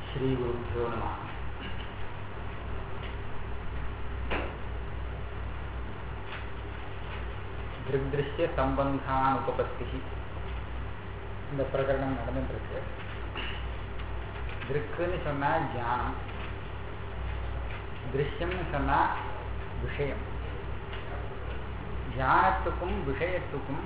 श्रीगुरुभ्यो नमः திருஷ்ய சம்பந்தான் உபபத்தி இந்த பிரகரணம் நடந்துருக்கு திருக்குன்னு சொன்னா ஞானம் திருஷ்யம்னு சொன்னா விஷயம் ஞானத்துக்கும் விஷயத்துக்கும்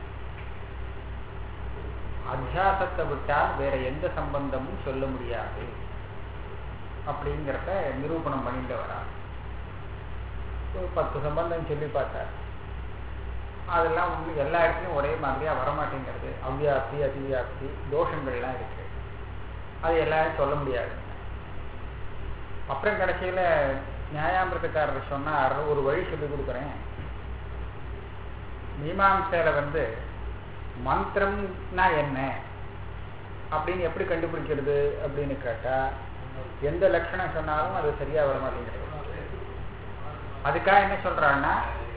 அத்தியாசத்தை விட்டால் வேற எந்த சம்பந்தமும் சொல்ல முடியாது அப்படிங்கிறத நிரூபணம் பண்ணிட்டு வரார் ஒரு பத்து சம்பந்தம் சொல்லி பார்த்தார் அதெல்லாம் வந்து எல்லா இடத்துலையும் ஒரே மாதிரியா வரமாட்டேங்கிறது அவ்வியாப்தி அதிவியாப்தி தோஷங்கள்லாம் இருக்கு அது எல்லாரும் சொல்ல முடியாது அப்புறம் கடைசியில நியாயாமிரதக்காரர் சொன்னார் ஒரு வழி சொல்லி கொடுக்குறேன் மீமாம்சையில வந்து மந்திரம்னா என்ன அப்படின்னு எப்படி கண்டுபிடிக்கிறது அப்படின்னு கேட்டா எந்த லட்சணம் சொன்னாலும் அது சரியா வர மாட்டேங்கிறது அதுக்காக என்ன சொல்றான்னா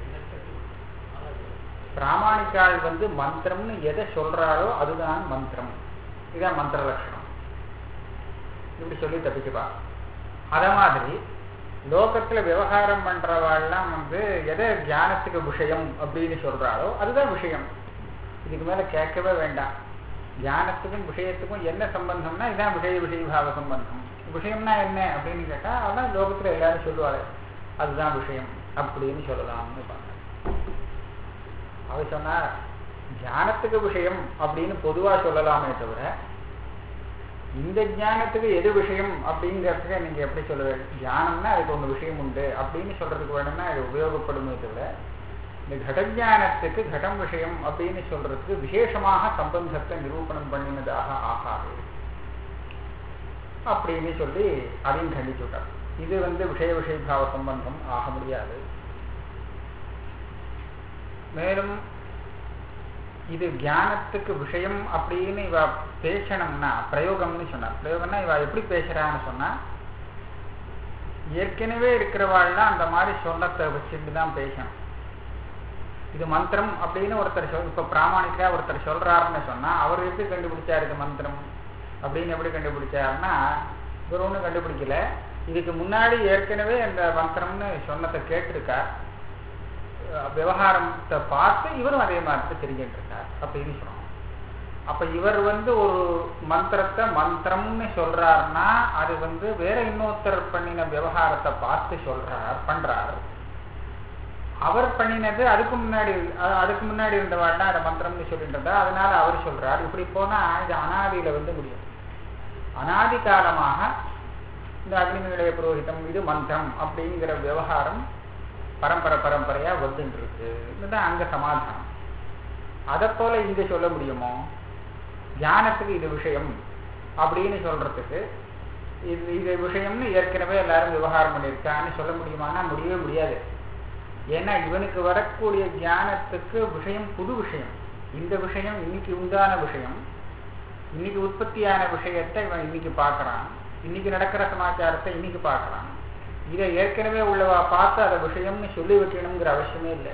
பிராமணிக்கால் வந்து மந்திரம்னு எதை சொல்றாளோ அதுதான் மந்திரம் இதான் மந்திர லட்சணம் இப்படி சொல்லி தப்பிச்சுப்பா அத மாதிரி லோகத்துல விவகாரம் பண்றவாள்லாம் வந்து எதை தியானத்துக்கு விஷயம் அப்படின்னு சொல்றாளோ அதுதான் விஷயம் இதுக்கு மேல கேட்கவே வேண்டாம் தியானத்துக்கும் விஷயத்துக்கும் என்ன சம்பந்தம்னா இதான் விஷய விஷயபாவ சம்பந்தம் விஷயம்னா என்ன அப்படின்னு கேட்டா அதான் லோகத்துல எல்லாரும் சொல்லுவாங்க அதுதான் விஷயம் அப்படின்னு சொல்லலாம்னு பார்க்க அவர் சொன்னார் ஞானத்துக்கு விஷயம் அப்படின்னு பொதுவா சொல்லலாமே தவிர இந்த ஞானத்துக்கு எது விஷயம் அப்படிங்கிறதுக்கு நீங்க எப்படி சொல்லுவீங்க ஞானம்னா அதுக்கு ஒன்று விஷயம் உண்டு அப்படின்னு சொல்றதுக்கு வேணும்னா இது உபயோகப்படுமே தவிர இந்த கடஜானத்துக்கு கடம் விஷயம் அப்படின்னு சொல்றதுக்கு விசேஷமாக சம்பந்தத்தை நிரூபணம் பண்ணினதாக ஆகாது அப்படின்னு சொல்லி அதையும் கண்டிச்சுட்டார் இது வந்து விஷய விஷயபாவ சம்பந்தம் ஆக முடியாது மேலும் இது ஞானத்துக்கு விஷயம் அப்படின்னு இவ பேசணும்னா பிரயோகம்னு சொன்னார் பிரயோகம்னா இவ எப்படி பேசுறான்னு சொன்னா ஏற்கனவே இருக்கிறவாள்லாம் அந்த மாதிரி சொன்னத்தை வச்சுட்டு தான் பேசணும் இது மந்திரம் அப்படின்னு ஒருத்தர் சொல் இப்ப பிராமணிக்கா ஒருத்தர் சொல்றாருன்னு சொன்னா அவர் எப்படி கண்டுபிடிச்சார் இது மந்திரம் அப்படின்னு எப்படி கண்டுபிடிச்சாருன்னா இவர் ஒன்றும் கண்டுபிடிக்கல இதுக்கு முன்னாடி ஏற்கனவே அந்த மந்திரம்னு சொன்னதை கேட்டிருக்கார் விவகாரத்தை பார்த்து இவரும் அதே மாதிரி தெரிஞ்சுட்டு இருக்கார் அப்படின்னு சொல்றோம் அப்ப இவர் வந்து ஒரு மந்திரத்தை மந்திரம்னு சொல்றாருன்னா அது வந்து வேற இன்னொருத்தர் பண்ணின விவகாரத்தை பார்த்து சொல்றார் பண்றார் அவர் பண்ணினது அதுக்கு முன்னாடி அதுக்கு முன்னாடி இருந்தவாட்டா அதை மந்திரம்னு சொல்லிட்டு இருந்தா அதனால அவர் சொல்றார் இப்படி போனா இது அனாதியில வந்து முடியும் அனாதி காலமாக இந்த அக்னிநிலைய புரோகிதம் இது மந்திரம் அப்படிங்கிற விவகாரம் பரம்பரை பரம்பரையா வந்துட்டு இருக்கு இதுதான் அங்க சமாதானம் அதை போல இங்க சொல்ல முடியுமோ ஞானத்துக்கு இது விஷயம் அப்படின்னு சொல்றதுக்கு இது இது விஷயம்னு ஏற்கனவே எல்லாரும் விவகாரம் பண்ணியிருக்கான்னு சொல்ல முடியுமானா முடியவே முடியாது ஏன்னா இவனுக்கு வரக்கூடிய ஞானத்துக்கு விஷயம் புது விஷயம் இந்த விஷயம் இன்னைக்கு உண்டான விஷயம் இன்னைக்கு உற்பத்தியான விஷயத்தை இவன் இன்னைக்கு பார்க்கறான் இன்னைக்கு நடக்கிற சமாச்சாரத்தை இன்னைக்கு பார்க்கறான் இதை ஏற்கனவே உள்ளவா பார்த்து அதை விஷயம்னு சொல்லி வைக்கணுங்கிற அவசியமே இல்லை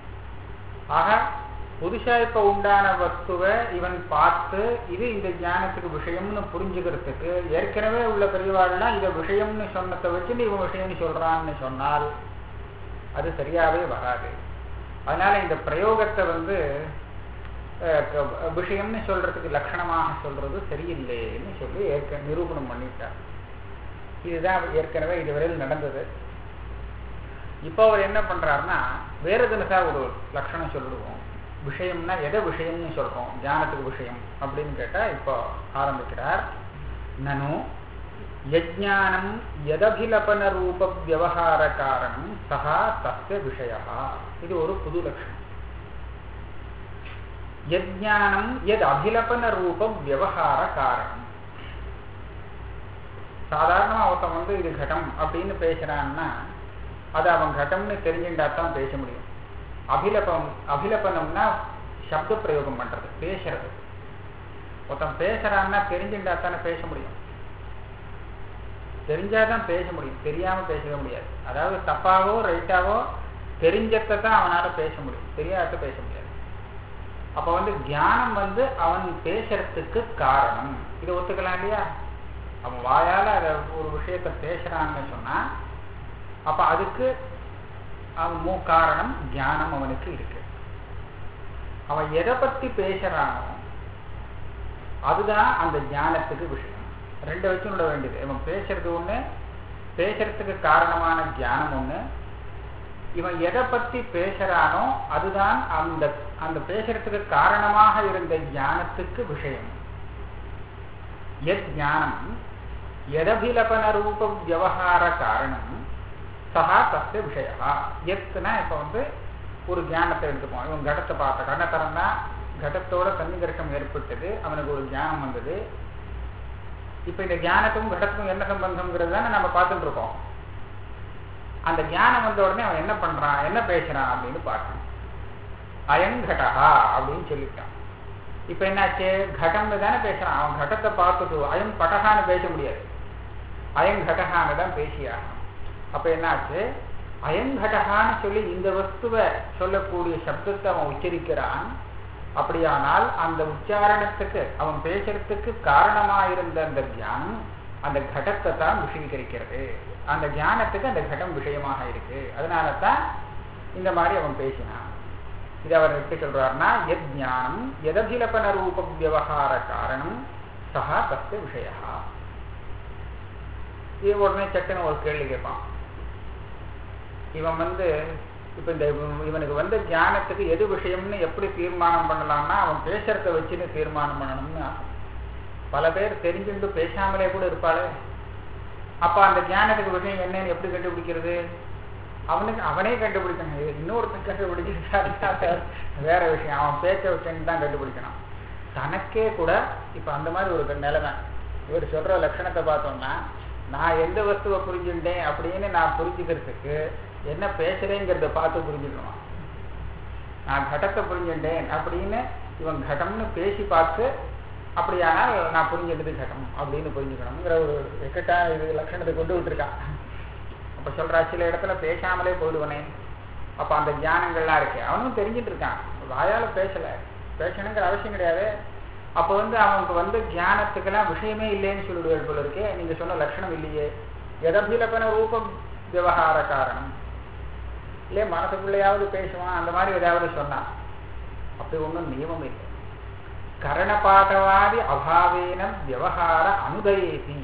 ஆக புதுசா இப்ப உண்டான வஸ்துவை இவன் பார்த்து இது இந்த ஞானத்துக்கு விஷயம்னு புரிஞ்சுக்கிறதுக்கு ஏற்கனவே உள்ள பெரியவாள்லாம் இதை விஷயம்னு சொன்னதை வச்சுட்டு இவன் விஷயம்னு சொல்றான்னு சொன்னால் அது சரியாவே வராது அதனால இந்த பிரயோகத்தை வந்து விஷயம்னு சொல்றதுக்கு லட்சணமாக சொல்றது சரியில்லைன்னு சொல்லி ஏற்க நிரூபணம் பண்ணிட்டார் இதுதான் ஏற்கனவே இதுவரையில் நடந்தது இப்போ அவர் என்ன பண்றாருன்னா வேற தினசா ஒரு லட்சணம் சொல்லுவோம் விஷயம்னா எதை விஷயம்னு சொல்றோம் ஞானத்துக்கு விஷயம் அப்படின்னு கேட்டா இப்போ ஆரம்பிக்கிறார் நனு யஜானம் எதபிலபன ரூப விவகார காரணம் சகா தஸ்ய விஷய இது ஒரு புது லட்சணம் யஜானம் எத் அபிலபன ரூப விவகார காரணம் சாதாரணமா ஒருத்தன் வந்து இது கட்டம் அப்படின்னு பேசுறான்னா அது அவன் கட்டம்னு தெரிஞ்சுட்டா தான் பேச முடியும் அபிலபம் அபிலபனம்னா சப்த பிரயோகம் பண்றது பேசுறது ஒருத்தன் பேசுறான்னா தெரிஞ்சுட்டா தானே பேச முடியும் தெரிஞ்சாதான் பேச முடியும் தெரியாம பேசவே முடியாது அதாவது தப்பாவோ ரைட்டாவோ தெரிஞ்சத்தை தான் அவனால பேச முடியும் தெரியாத பேச முடியாது அப்ப வந்து தியானம் வந்து அவன் பேசுறதுக்கு காரணம் இதை ஒத்துக்கலாம் இல்லையா அவன் வாயால அத ஒரு விஷயத்த பேசுறான்னு சொன்னா அப்ப அதுக்கு அவன் மூ காரணம் ஞானம் அவனுக்கு இருக்கு அவன் எதை பத்தி பேசுறானோ அதுதான் அந்த ஞானத்துக்கு விஷயம் ரெண்டு வச்சு விட வேண்டியது இவன் பேசுறது ஒண்ணு பேசுறதுக்கு காரணமான ஞானம் ஒண்ணு இவன் எதை பத்தி பேசுறானோ அதுதான் அந்த அந்த பேசுறதுக்கு காரணமாக இருந்த ஞானத்துக்கு விஷயம் எத் ஞானம் எதபிலபன ரூப விவகார காரணம் சகா தஸ்ய விஷயா எத்துனா இப்ப வந்து ஒரு ஞானத்தை எடுத்துப்போம் இவன் கடத்தை பார்த்த கண்ணை திறந்தா கடத்தோட சன்னிகர்ஷம் ஏற்பட்டது அவனுக்கு ஒரு ஞானம் வந்தது இப்ப இந்த ஞானத்துக்கும் கடத்துக்கும் என்ன சம்பந்தம்ங்கிறது தானே நம்ம பார்த்துட்டு இருக்கோம் அந்த ஞானம் வந்த உடனே அவன் என்ன பண்றான் என்ன பேசுறான் அப்படின்னு பார்க்கணும் அயங்கடகா அப்படின்னு சொல்லிட்டான் இப்ப என்னாச்சு கடம்னு தானே பேசுறான் அவன் கடத்தை பார்த்துட்டு அயம் பட்டகான்னு பேச முடியாது அயங்கடகான்னு தான் பேசியாகணும் அப்ப என்னாச்சு அயங்கடகான்னு சொல்லி இந்த வஸ்துவை சொல்லக்கூடிய சப்தத்தை அவன் உச்சரிக்கிறான் அப்படியானால் அந்த உச்சாரணத்துக்கு அவன் பேசுறதுக்கு காரணமாயிருந்த அந்த தியானம் அந்த கடத்தை தான் விஷயீகரிக்கிறது அந்த ஞானத்துக்கு அந்த கடம் விஷயமாக இருக்கு அதனால தான் இந்த மாதிரி அவன் பேசினான் இது அவர் எப்படி சொல்றாருன்னா எத் ஞானம் எதபிலபன ரூப விவகார காரணம் சகா தஸ்ய விஷயா இது உடனே சட்டுன்னு ஒரு கேள்வி கேட்பான் இவன் வந்து இப்ப இந்த இவனுக்கு வந்த ஞானத்துக்கு எது விஷயம்னு எப்படி தீர்மானம் பண்ணலாம்னா அவன் பேசுறத வச்சுன்னு தீர்மானம் பண்ணணும்னு பல பேர் தெரிஞ்சுட்டு பேசாமலே கூட இருப்பாளே அப்ப அந்த ஞானத்துக்கு விஷயம் என்னன்னு எப்படி கண்டுபிடிக்கிறது அவனுக்கு அவனே கண்டுபிடிக்கணும் இன்னொருத்தன் கண்டுபிடிக்கிறது வேற விஷயம் அவன் பேச்ச விஷயம் தான் கண்டுபிடிக்கணும் தனக்கே கூட இப்ப அந்த மாதிரி ஒரு நிலைமை இவர் சொல்ற லட்சணத்தை பார்த்தோம்னா நான் எந்த வஸ்துவை புரிஞ்சுட்டேன் அப்படின்னு நான் புரிஞ்சுக்கிறதுக்கு என்ன பேசுறேங்கிறத பார்த்து புரிஞ்சுக்கணும் நான் கடத்தை புரிஞ்சுட்டேன் அப்படின்னு இவன் கடம்னு பேசி பார்த்து அப்படியானால் நான் புரிஞ்சுட்டது கடம் அப்படின்னு புரிஞ்சுக்கணுங்கிற ஒரு எக்கட்டா இது லட்சணத்தை கொண்டு விட்டுருக்கான் அப்ப சொல்றா சில இடத்துல பேசாமலே போயிடுவனே அப்ப அந்த ஞானங்கள்லாம் இருக்கு அவனும் தெரிஞ்சிட்டு இருக்கான் வாயால பேசல பேசணுங்கிற அவசியம் கிடையாது அப்ப வந்து அவனுக்கு வந்து ஞானத்துக்கெல்லாம் விஷயமே இல்லைன்னு சொல்லிடுவாள் போல இருக்கே நீங்க சொன்ன லட்சணம் இல்லையே எதபிலப்பன ரூபம் விவகார காரணம் இல்லையே மனசுக்குள்ளையாவது பேசுவான் அந்த மாதிரி ஏதாவது சொன்னான் அப்படி ஒன்றும் நியமம் இல்லை கரணபாட்டவாதி அபாவேன விவகார அனுதயேதி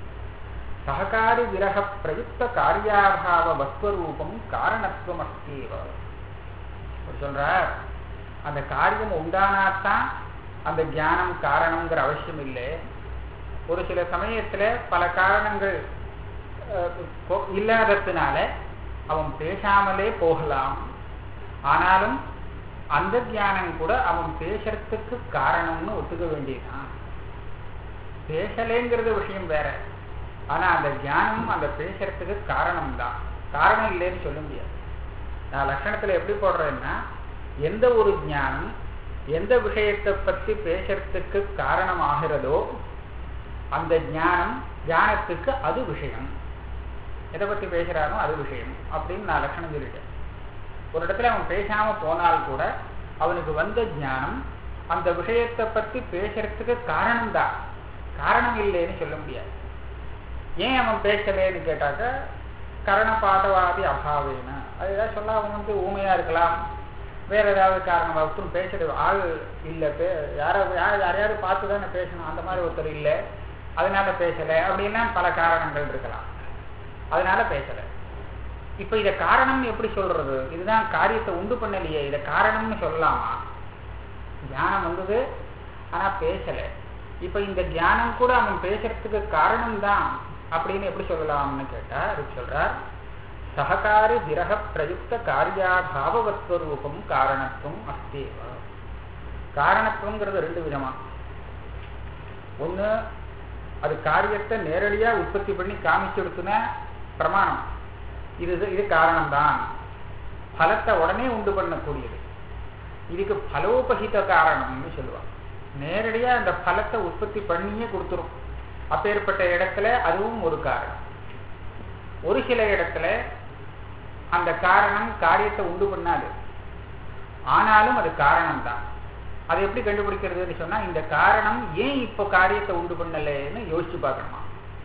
சககாரி விரக பிரயுக்த காரியாபாவ வஸ்வரூபம் காரணத்துவம் அஸ்தேவ சொல்ற அந்த காரியம் உண்டானாத்தான் அந்த ஞானம் காரணம்ங்கிற அவசியம் இல்லை ஒரு சில சமயத்துல பல காரணங்கள் இல்லாததுனால அவன் பேசாமலே போகலாம் ஆனாலும் அந்த தியானம் கூட அவன் பேசுறதுக்கு காரணம்னு ஒத்துக்க வேண்டியதுதான் பேசலேங்கிறது விஷயம் வேற ஆனா அந்த தியானம் அந்த பேசுறதுக்கு காரணம் தான் காரணம் இல்லைன்னு சொல்ல முடியாது நான் லட்சணத்துல எப்படி போடுறேன்னா எந்த ஒரு ஞானம் எந்த விஷயத்தை பத்தி பேசுறதுக்கு காரணம் ஆகிறதோ அந்த ஞானம் ஞானத்துக்கு அது விஷயம் எதை பத்தி பேசுறானோ அது விஷயம் அப்படின்னு நான் லட்சணம் சொல்லிட்டேன் ஒரு இடத்துல அவன் பேசாம போனால் கூட அவனுக்கு வந்த ஞானம் அந்த விஷயத்தை பத்தி பேசுறதுக்கு காரணம் தான் காரணம் இல்லைன்னு சொல்ல முடியாது ஏன் அவன் பேசலேன்னு கேட்டாக்க கரணபாதவாதி அபாவேன அது ஏதாவது சொல்ல அவன் வந்து ஊமையா இருக்கலாம் வேற ஏதாவது காரணம் ஒருத்தரும் பேசுறது ஆள் இல்லை பே யாரோ யார் யாரையாவது பார்த்து தானே பேசணும் அந்த மாதிரி ஒருத்தர் இல்லை அதனால பேசலை அப்படின்னா பல காரணங்கள் இருக்கலாம் அதனால பேசலை இப்ப இத காரணம்னு எப்படி சொல்றது இதுதான் காரியத்தை உண்டு பண்ணலையே இத காரணம்னு சொல்லலாமா ஞானம் வந்தது ஆனா பேசல இப்ப இந்த ஞானம் கூட அவன் பேசுறதுக்கு காரணம் தான் அப்படின்னு எப்படி சொல்லலாம்னு கேட்டா அதுக்கு சொல்றார் சககாரி விரக பிரயுக்த காரியாபாவத்வரூபம் காரணத்துவம் அஸ்தேவ காரணத்துவங்கிறது ரெண்டு விதமா ஒண்ணு அது காரியத்தை நேரடியா உற்பத்தி பண்ணி காமிச்செடுத்துன பிரமாணம் இது இது காரணம்தான் பலத்தை உடனே உண்டு பண்ணக்கூடியது இதுக்கு பலோபகித காரணம்னு சொல்லுவாங்க நேரடியா அந்த பலத்தை உற்பத்தி பண்ணியே கொடுத்துரும் அப்பேற்பட்ட இடத்துல அதுவும் ஒரு காரணம் ஒரு சில இடத்துல அந்த காரணம் காரியத்தை உண்டு பண்ணாது ஆனாலும் அது காரணம் தான் அதை எப்படி கண்டுபிடிக்கிறதுன்னு சொன்னா இந்த காரணம் ஏன் இப்போ காரியத்தை உண்டு பண்ணலைன்னு யோசிச்சு பார்க்கணுமா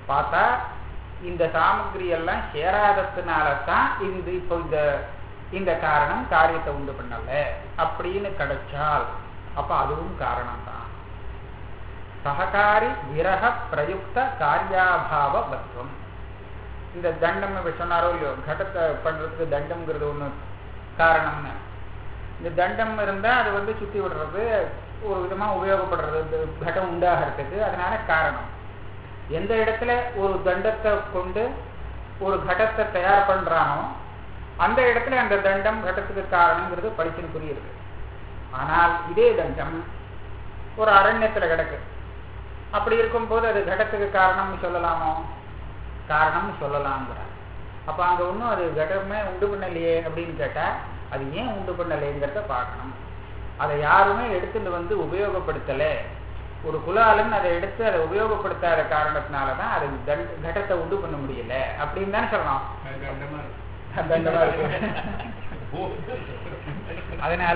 பார்த்தா இந்த சாமகிரி எல்லாம் சேராததுனால தான் இந்த இப்போ இந்த இந்த காரணம் காரியத்தை உண்டு பண்ணல அப்படின்னு கிடைச்சால் அப்ப அதுவும் காரணம் தான் சககாரி விரக பிரயுக்த காரியாபாவ வத்வம் இந்த தண்டம் இப்ப சொன்னாரோ இல்லையோ கடத்தை பண்றதுக்கு தண்டம்ங்கிறது ஒண்ணு காரணம்னு இந்த தண்டம் இருந்தா அது வந்து சுத்தி விடுறது ஒரு விதமா உபயோகப்படுறது இந்த கடம் உண்டாகிறதுக்கு அதனால காரணம் எந்த இடத்துல ஒரு தண்டத்தை கொண்டு ஒரு கடத்தை தயார் பண்றானோ அந்த இடத்துல அந்த தண்டம் கடத்துக்கு காரணங்கிறது படிச்சுன்னு புரியுது ஆனால் இதே தண்டம் ஒரு அரண்யத்துல கிடக்கு அப்படி இருக்கும்போது அது கடத்துக்கு காரணம்னு சொல்லலாமோ காரணம்னு சொல்லலாம்ங்கிறார் அப்ப அங்க ஒன்றும் அது கடமே உண்டு பண்ணலையே அப்படின்னு கேட்டா அது ஏன் உண்டு பண்ணலைங்கிறத பார்க்கணும் அதை யாருமே எடுத்துட்டு வந்து உபயோகப்படுத்தல ஒரு குலாலன் அதை எடுத்து அதை உபயோகப்படுத்தாத காரணத்தினாலதான் அது தண்ட- கடத்தை உண்டு பண்ண முடியல அப்படின்னு தானே சொல்லலாம் தண்டமா இருக்கு அதனால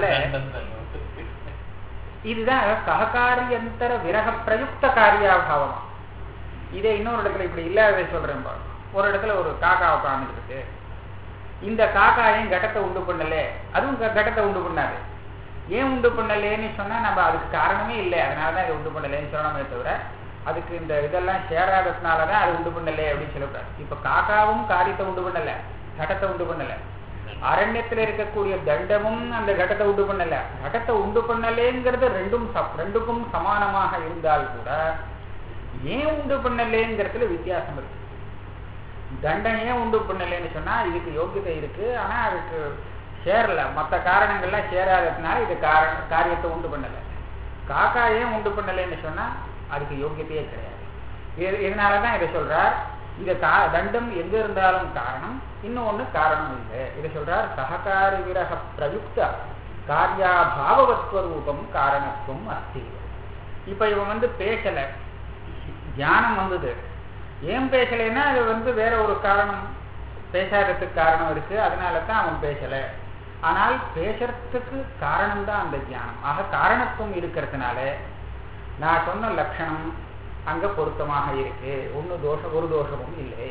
இதுதான் சககாரியந்தர விரக பிரயுக்த காரியாபாவம் இதை இன்னொரு இடத்துல இப்படி இல்லாததை சொல்றேன் பாருங்க ஒரு இடத்துல ஒரு காக்கா உட்காந்துருக்கு இந்த காக்காயும் கடத்தை உண்டு பண்ணல அதுவும் க- கடத்தை உண்டு பண்ணாது ஏன் உண்டு பண்ணலேன்னு சொன்னா நம்ம அதுக்கு காரணமே இல்லை அதனாலதான் இதை உண்டு பண்ணலேன்னு சொல்லணுமே தவிர அதுக்கு இந்த இதெல்லாம் சேராததுனாலதான் அது உண்டு பண்ணல அப்படின்னு சொல்லக்கூடாது இப்ப காக்காவும் காரியத்தை உண்டு பண்ணல கடத்தை உண்டு பண்ணல அரண்யத்துல இருக்கக்கூடிய தண்டமும் அந்த கடத்தை உண்டு பண்ணல கடத்தை உண்டு பண்ணலேங்கிறது ரெண்டும் சப்- ரெண்டுக்கும் சமானமாக இருந்தால் கூட ஏன் உண்டு பண்ணலேங்கிறதுல வித்தியாசம் இருக்கு தண்டம் ஏன் உண்டு பண்ணலைன்னு சொன்னா இதுக்கு யோக்கியதை இருக்கு ஆனா அதுக்கு சேரல மற்ற காரணங்கள்லாம் சேராததுனால இது காரண காரியத்தை உண்டு பண்ணல காக்கா ஏன் உண்டு பண்ணலைன்னு சொன்னா அதுக்கு யோக்கியத்தையே கிடையாது இது- இதனாலதான் இதை சொல்றார் இது கா தண்டம் எங்க இருந்தாலும் காரணம் இன்னொன்னு காரணம் இல்லை இதை சொல்றார் சககாரி விரக பிரயுக்த காரியாபாவத்வரூபம் காரணத்துவம் அஸ்தி இப்ப இவன் வந்து பேசல தியானம் வந்தது ஏன் பேசலைன்னா அது வந்து வேற ஒரு காரணம் பேசாததுக்கு காரணம் இருக்கு அதனால தான் அவன் பேசல ஆனால் பேசுறதுக்கு காரணம் தான் அந்த தியானம் ஆக காரணத்துவம் இருக்கிறதுனால நான் சொன்ன லட்சணம் அங்க பொருத்தமாக இருக்கு ஒண்ணு தோஷம் ஒரு தோஷமும் இல்லை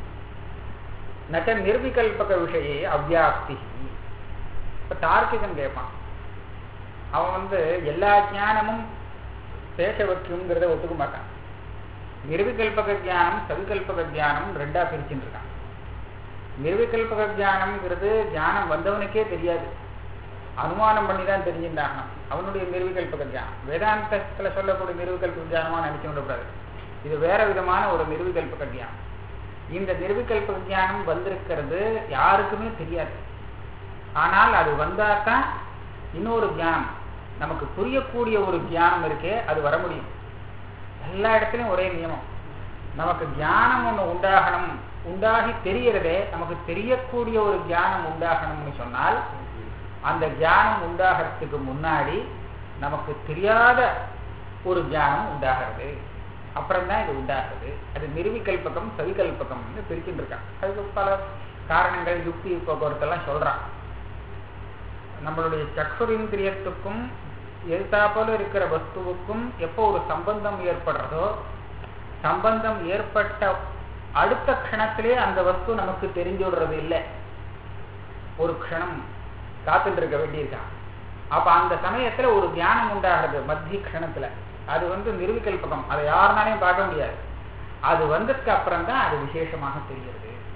நச்ச நிர்விகல்பக விஷயே அவ்வியாப்தி இப்ப தார்க்கிகன் கேட்பான் அவன் வந்து எல்லா ஞானமும் பேச வைக்குங்கிறத ஒத்துக்க மாட்டான் நிர்விகல்பக ஞானம் சவிகல்பக ஞானம் ரெண்டா பிரிச்சுட்டு இருக்கான் நிர்விகல்பக ஞானம்ங்கிறது ஞானம் வந்தவனுக்கே தெரியாது அனுமானம் பண்ணி தான் தெரிஞ்சுட்டாங்க அவனுடைய நிர்விகல்பக ஞானம் வேதாந்தத்துல சொல்லக்கூடிய நிர்விகல்பக ஞானமா நினைச்சு விடக்கூடாது இது வேற விதமான ஒரு நிர்விகல்பக ஞானம் இந்த நிர்விகல்பக ஞானம் வந்திருக்கிறது யாருக்குமே தெரியாது ஆனால் அது வந்தாதான் இன்னொரு ஞானம் நமக்கு புரியக்கூடிய ஒரு ஞானம் இருக்கே அது வர முடியும் எல்லா இடத்துலயும் ஒரே நியமம் நமக்கு ஞானம் ஒண்ணு உண்டாகணும் உண்டாகி தெரியறதே நமக்கு தெரியக்கூடிய ஒரு ஞானம் உண்டாகணும்னு சொன்னால் அந்த ஞானம் உண்டாகிறதுக்கு முன்னாடி நமக்கு தெரியாத ஒரு ஞானம் உண்டாகிறது அப்புறம்தான் இது உண்டாகுது அது நிர்விகல்பகம் சவிகல்பகம்னு பிரிச்சுட்டு இருக்கான் அதுக்கு பல காரணங்கள் யுக்தி போக்குவரத்தெல்லாம் சொல்றான் நம்மளுடைய சக்ஷுரிந்திரியத்துக்கும் எதிர்த்தாப்போல இருக்கிற வஸ்துவுக்கும் எப்போ ஒரு சம்பந்தம் ஏற்படுறதோ சம்பந்தம் ஏற்பட்ட அடுத்த க்ஷணத்திலே அந்த வஸ்து நமக்கு தெரிஞ்சு விடுறது இல்லை ஒரு க்ஷணம் காத்துட்டு இருக்க வேண்டியிருக்கான் அப்ப அந்த சமயத்துல ஒரு தியானம் உண்டாகிறது மத்திய க்ஷணத்துல அது வந்து நிர்விகல்பகம் அதை யாருனாலையும் பார்க்க முடியாது அது வந்ததுக்கு அப்புறம் தான் அது விசேஷமாக தெரிகிறது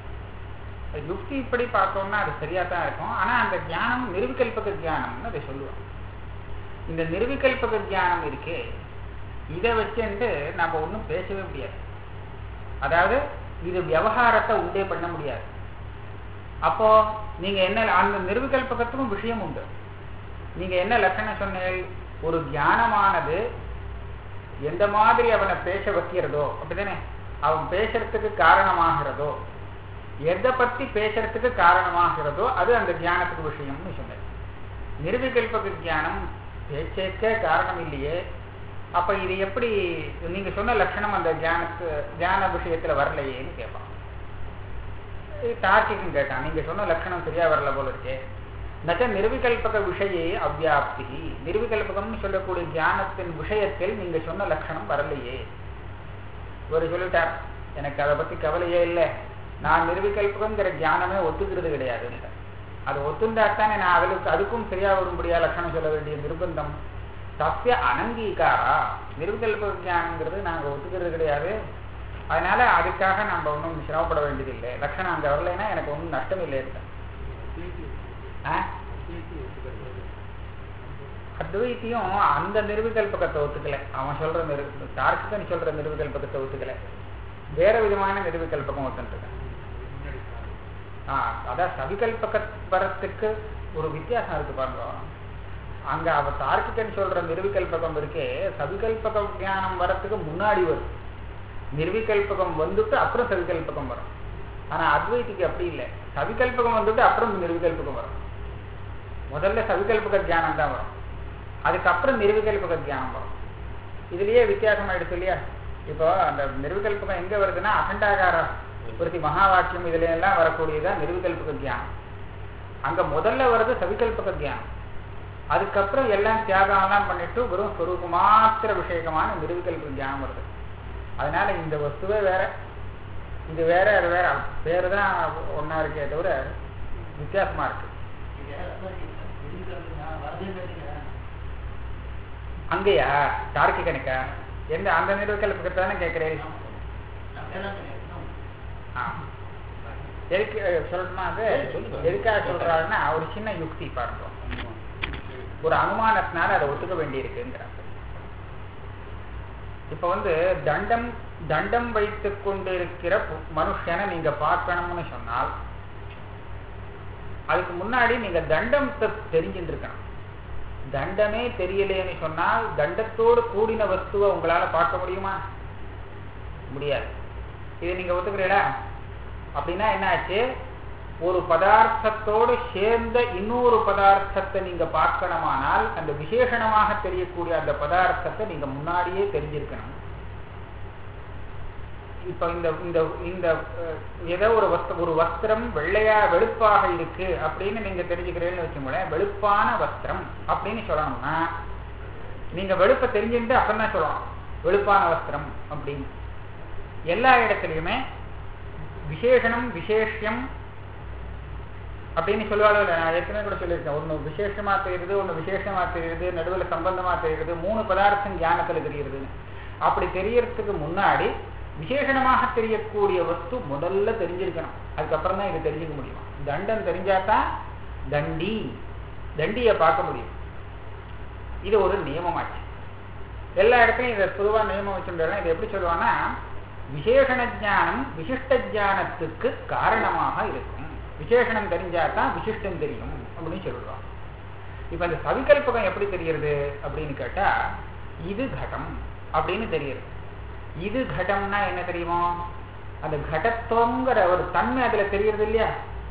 யுக்தி இப்படி பார்த்தோம்னா அது சரியா தான் இருக்கும் ஆனா அந்த ஞானம் நிர்விகல்பக ஞானம்னு அதை சொல்லுவாங்க இந்த நிர்விகல்பக ஞானம் இருக்கே இதை வச்சுட்டு நம்ம ஒன்றும் பேசவே முடியாது அதாவது இது விவகாரத்தை உண்டே பண்ண முடியாது அப்போ நீங்க என்ன அந்த நிர்விகல்பகத்துக்கும் விஷயம் உண்டு நீங்க என்ன லட்சணம் சொன்னீர்கள் ஒரு தியானமானது எந்த மாதிரி அவனை பேச வைக்கிறதோ அப்படிதானே அவன் பேசுறதுக்கு காரணமாகிறதோ எதை பத்தி பேசுறதுக்கு காரணமாகிறதோ அது அந்த தியானத்துக்கு விஷயம்னு சொன்னேன் நிர்விகல்பக தியானம் பேச்சேக்க காரணம் இல்லையே அப்ப இது எப்படி நீங்க சொன்ன லட்சணம் அந்த தியானத்து தியான விஷயத்துல வரலையேன்னு கேட்பான் தார்க்கிகன் கேட்டான் நீங்க சொன்ன லட்சணம் சரியா வரல போல இருக்கே நச்ச நிர்விகல்பக விஷயே அவ்வியாப்தி நிர்விகல்பகம்னு சொல்லக்கூடிய தியானத்தின் விஷயத்தில் நீங்க சொன்ன லட்சணம் வரலையே ஒரு சொல்லிட்டார் எனக்கு அதை பத்தி கவலையே இல்லை நான் நிர்விகல்பகங்கிற ஞானமே ஒத்துக்கிறது கிடையாது அது ஒத்துண்டாத்தானே நான் அதுக்கு அதுக்கும் சரியா வரும்படியா லட்சணம் சொல்ல வேண்டிய நிர்பந்தம் சத்திய அனங்கீகாரா நிர்விகல்ப ஞானங்கிறது நாங்க ஒத்துக்கிறது கிடையாது அதனால அதுக்காக நம்ம ஒன்றும் சிரமப்பட வேண்டியது இல்லை லட்சணம் அங்க வரலைன்னா எனக்கு ஒன்றும் நஷ்டம் இல்லை ஆ அத்வைத்தியம் அந்த நிர்விகல்பகத்தை ஒத்துக்கல அவன் சொல்ற நிரு தார்க்கிகன் சொல்ற நிர்விகல்பகத்தை ஒத்துக்கல வேற விதமான நிர்விகல்பகம் ஒத்துருக்கான் ஆஹ் அதான் சவிகல்பக பரத்துக்கு ஒரு வித்தியாசம் இருக்கு பாருங்க அங்க அவ தார்க்கிகன் சொல்ற நிர்விகல்பகம் இருக்கே சவிகல்பக ஞானம் வரத்துக்கு முன்னாடி வரும் நிர்விகல்பகம் வந்துட்டு அப்புறம் சவிகல்பகம் வரும் ஆனா அத்வைத்திக்கு அப்படி இல்லை சவிகல்பகம் வந்துட்டு அப்புறம் நிர்விகல்பகம் வரும் முதல்ல சவிகல்பக தியானம் தான் வரும் அதுக்கப்புறம் நிர்விகல்பக தியானம் வரும் இதுலயே வித்தியாசம் ஆயிடுச்சு இல்லையா இப்போ அந்த நிர்விகல்பகம் எங்க வருதுன்னா அகண்டாகார பிரதி மகா வாக்கியம் இதுல எல்லாம் வரக்கூடியதான் நிர்விகல்பக தியானம் அங்க முதல்ல வர்றது சவிகல்பக தியானம் அதுக்கப்புறம் எல்லாம் தியாகம் எல்லாம் பண்ணிட்டு வெறும் ஸ்வரூப மாத்திர விஷயகமான நிர்விகல்பக தியானம் வருது அதனால இந்த வஸ்துவே வேற இது வேற அது வேற வேறுதான் ஒன்னா இருக்கே தவிர வித்தியாசமா இருக்கு அங்கேயா தார்க்கிகனுக்கா எந்த அந்த நிர்வகல்பத்தை தானே கேட்கிறேன் எதுக்கு சொல்லணுமா அது எதுக்காக சொல்றாருன்னா ஒரு சின்ன யுக்தி பாருங்க ஒரு அனுமானத்தினால அதை ஒத்துக்க வேண்டியிருக்குங்கிறாங்க இப்ப வந்து தண்டம் தண்டம் வைத்துக் கொண்டிருக்கிற மனுஷனை நீங்க பார்க்கணும்னு சொன்னால் அதுக்கு முன்னாடி நீங்க தண்டம் தெரிஞ்சுட்டு இருக்கணும் தண்டமே தெரியலையேன்னு சொன்னால் தண்டத்தோடு கூடின வஸ்துவை உங்களால பார்க்க முடியுமா முடியாது இதை நீங்க ஒத்துக்கிறீங்களா அப்படின்னா என்ன ஆச்சு ஒரு பதார்த்தத்தோடு சேர்ந்த இன்னொரு பதார்த்தத்தை நீங்க பார்க்கணுமானால் அந்த விசேஷணமாக தெரியக்கூடிய அந்த பதார்த்தத்தை நீங்க முன்னாடியே தெரிஞ்சிருக்கணும் இப்ப இந்த இந்த இந்த ஏதோ ஒரு வஸ்து ஒரு வஸ்திரம் வெள்ளையா வெளுப்பாக இருக்கு அப்படின்னு நீங்க தெரிஞ்சுக்கிறீங்கன்னு வச்சுக்கோங்களேன் வெளுப்பான வஸ்திரம் அப்படின்னு சொல்லணும்னா நீங்க வெளுப்பை தெரிஞ்சுட்டு அப்பதான் சொல்லணும் வெளுப்பான வஸ்திரம் அப்படின்னு எல்லா இடத்துலையுமே விசேஷனம் விசேஷம் அப்படின்னு சொல்லுவாங்க நான் ஏற்கனவே கூட சொல்லியிருக்கேன் ஒன்று விசேஷமா தெரியுது ஒன்று விசேஷமா தெரியுது நடுவில் சம்பந்தமா தெரியுது மூணு பதார்த்தம் ஞானத்தில் தெரியுது அப்படி தெரியறதுக்கு முன்னாடி விசேஷணமாக தெரியக்கூடிய வஸ்து முதல்ல தெரிஞ்சிருக்கணும் அதுக்கப்புறம் தான் இது தெரிஞ்சுக்க முடியும் தண்டம் தெரிஞ்சாதான் தண்டி தண்டியை பார்க்க முடியும் இது ஒரு நியமமாச்சு எல்லா இடத்துலையும் இதை பொதுவாக நியமம் வச்சுருந்தா இதை எப்படி சொல்லுவாங்கன்னா விசேஷண ஜானம் விசிஷ்ட ஜானத்துக்கு காரணமாக இருக்கும் விசேஷணம் தெரிஞ்சாதான் விசிஷ்டம் தெரியும் அப்படின்னு சொல்லுவாங்க இப்ப இந்த சவிகல்பகம் எப்படி தெரிகிறது அப்படின்னு கேட்டா இது கடம் அப்படின்னு தெரியுது இது கடம்னா என்ன தெரியுமோ அந்த கடத்துவங்கிற ஒரு தன்மை அதுல தெரியறது இல்லையா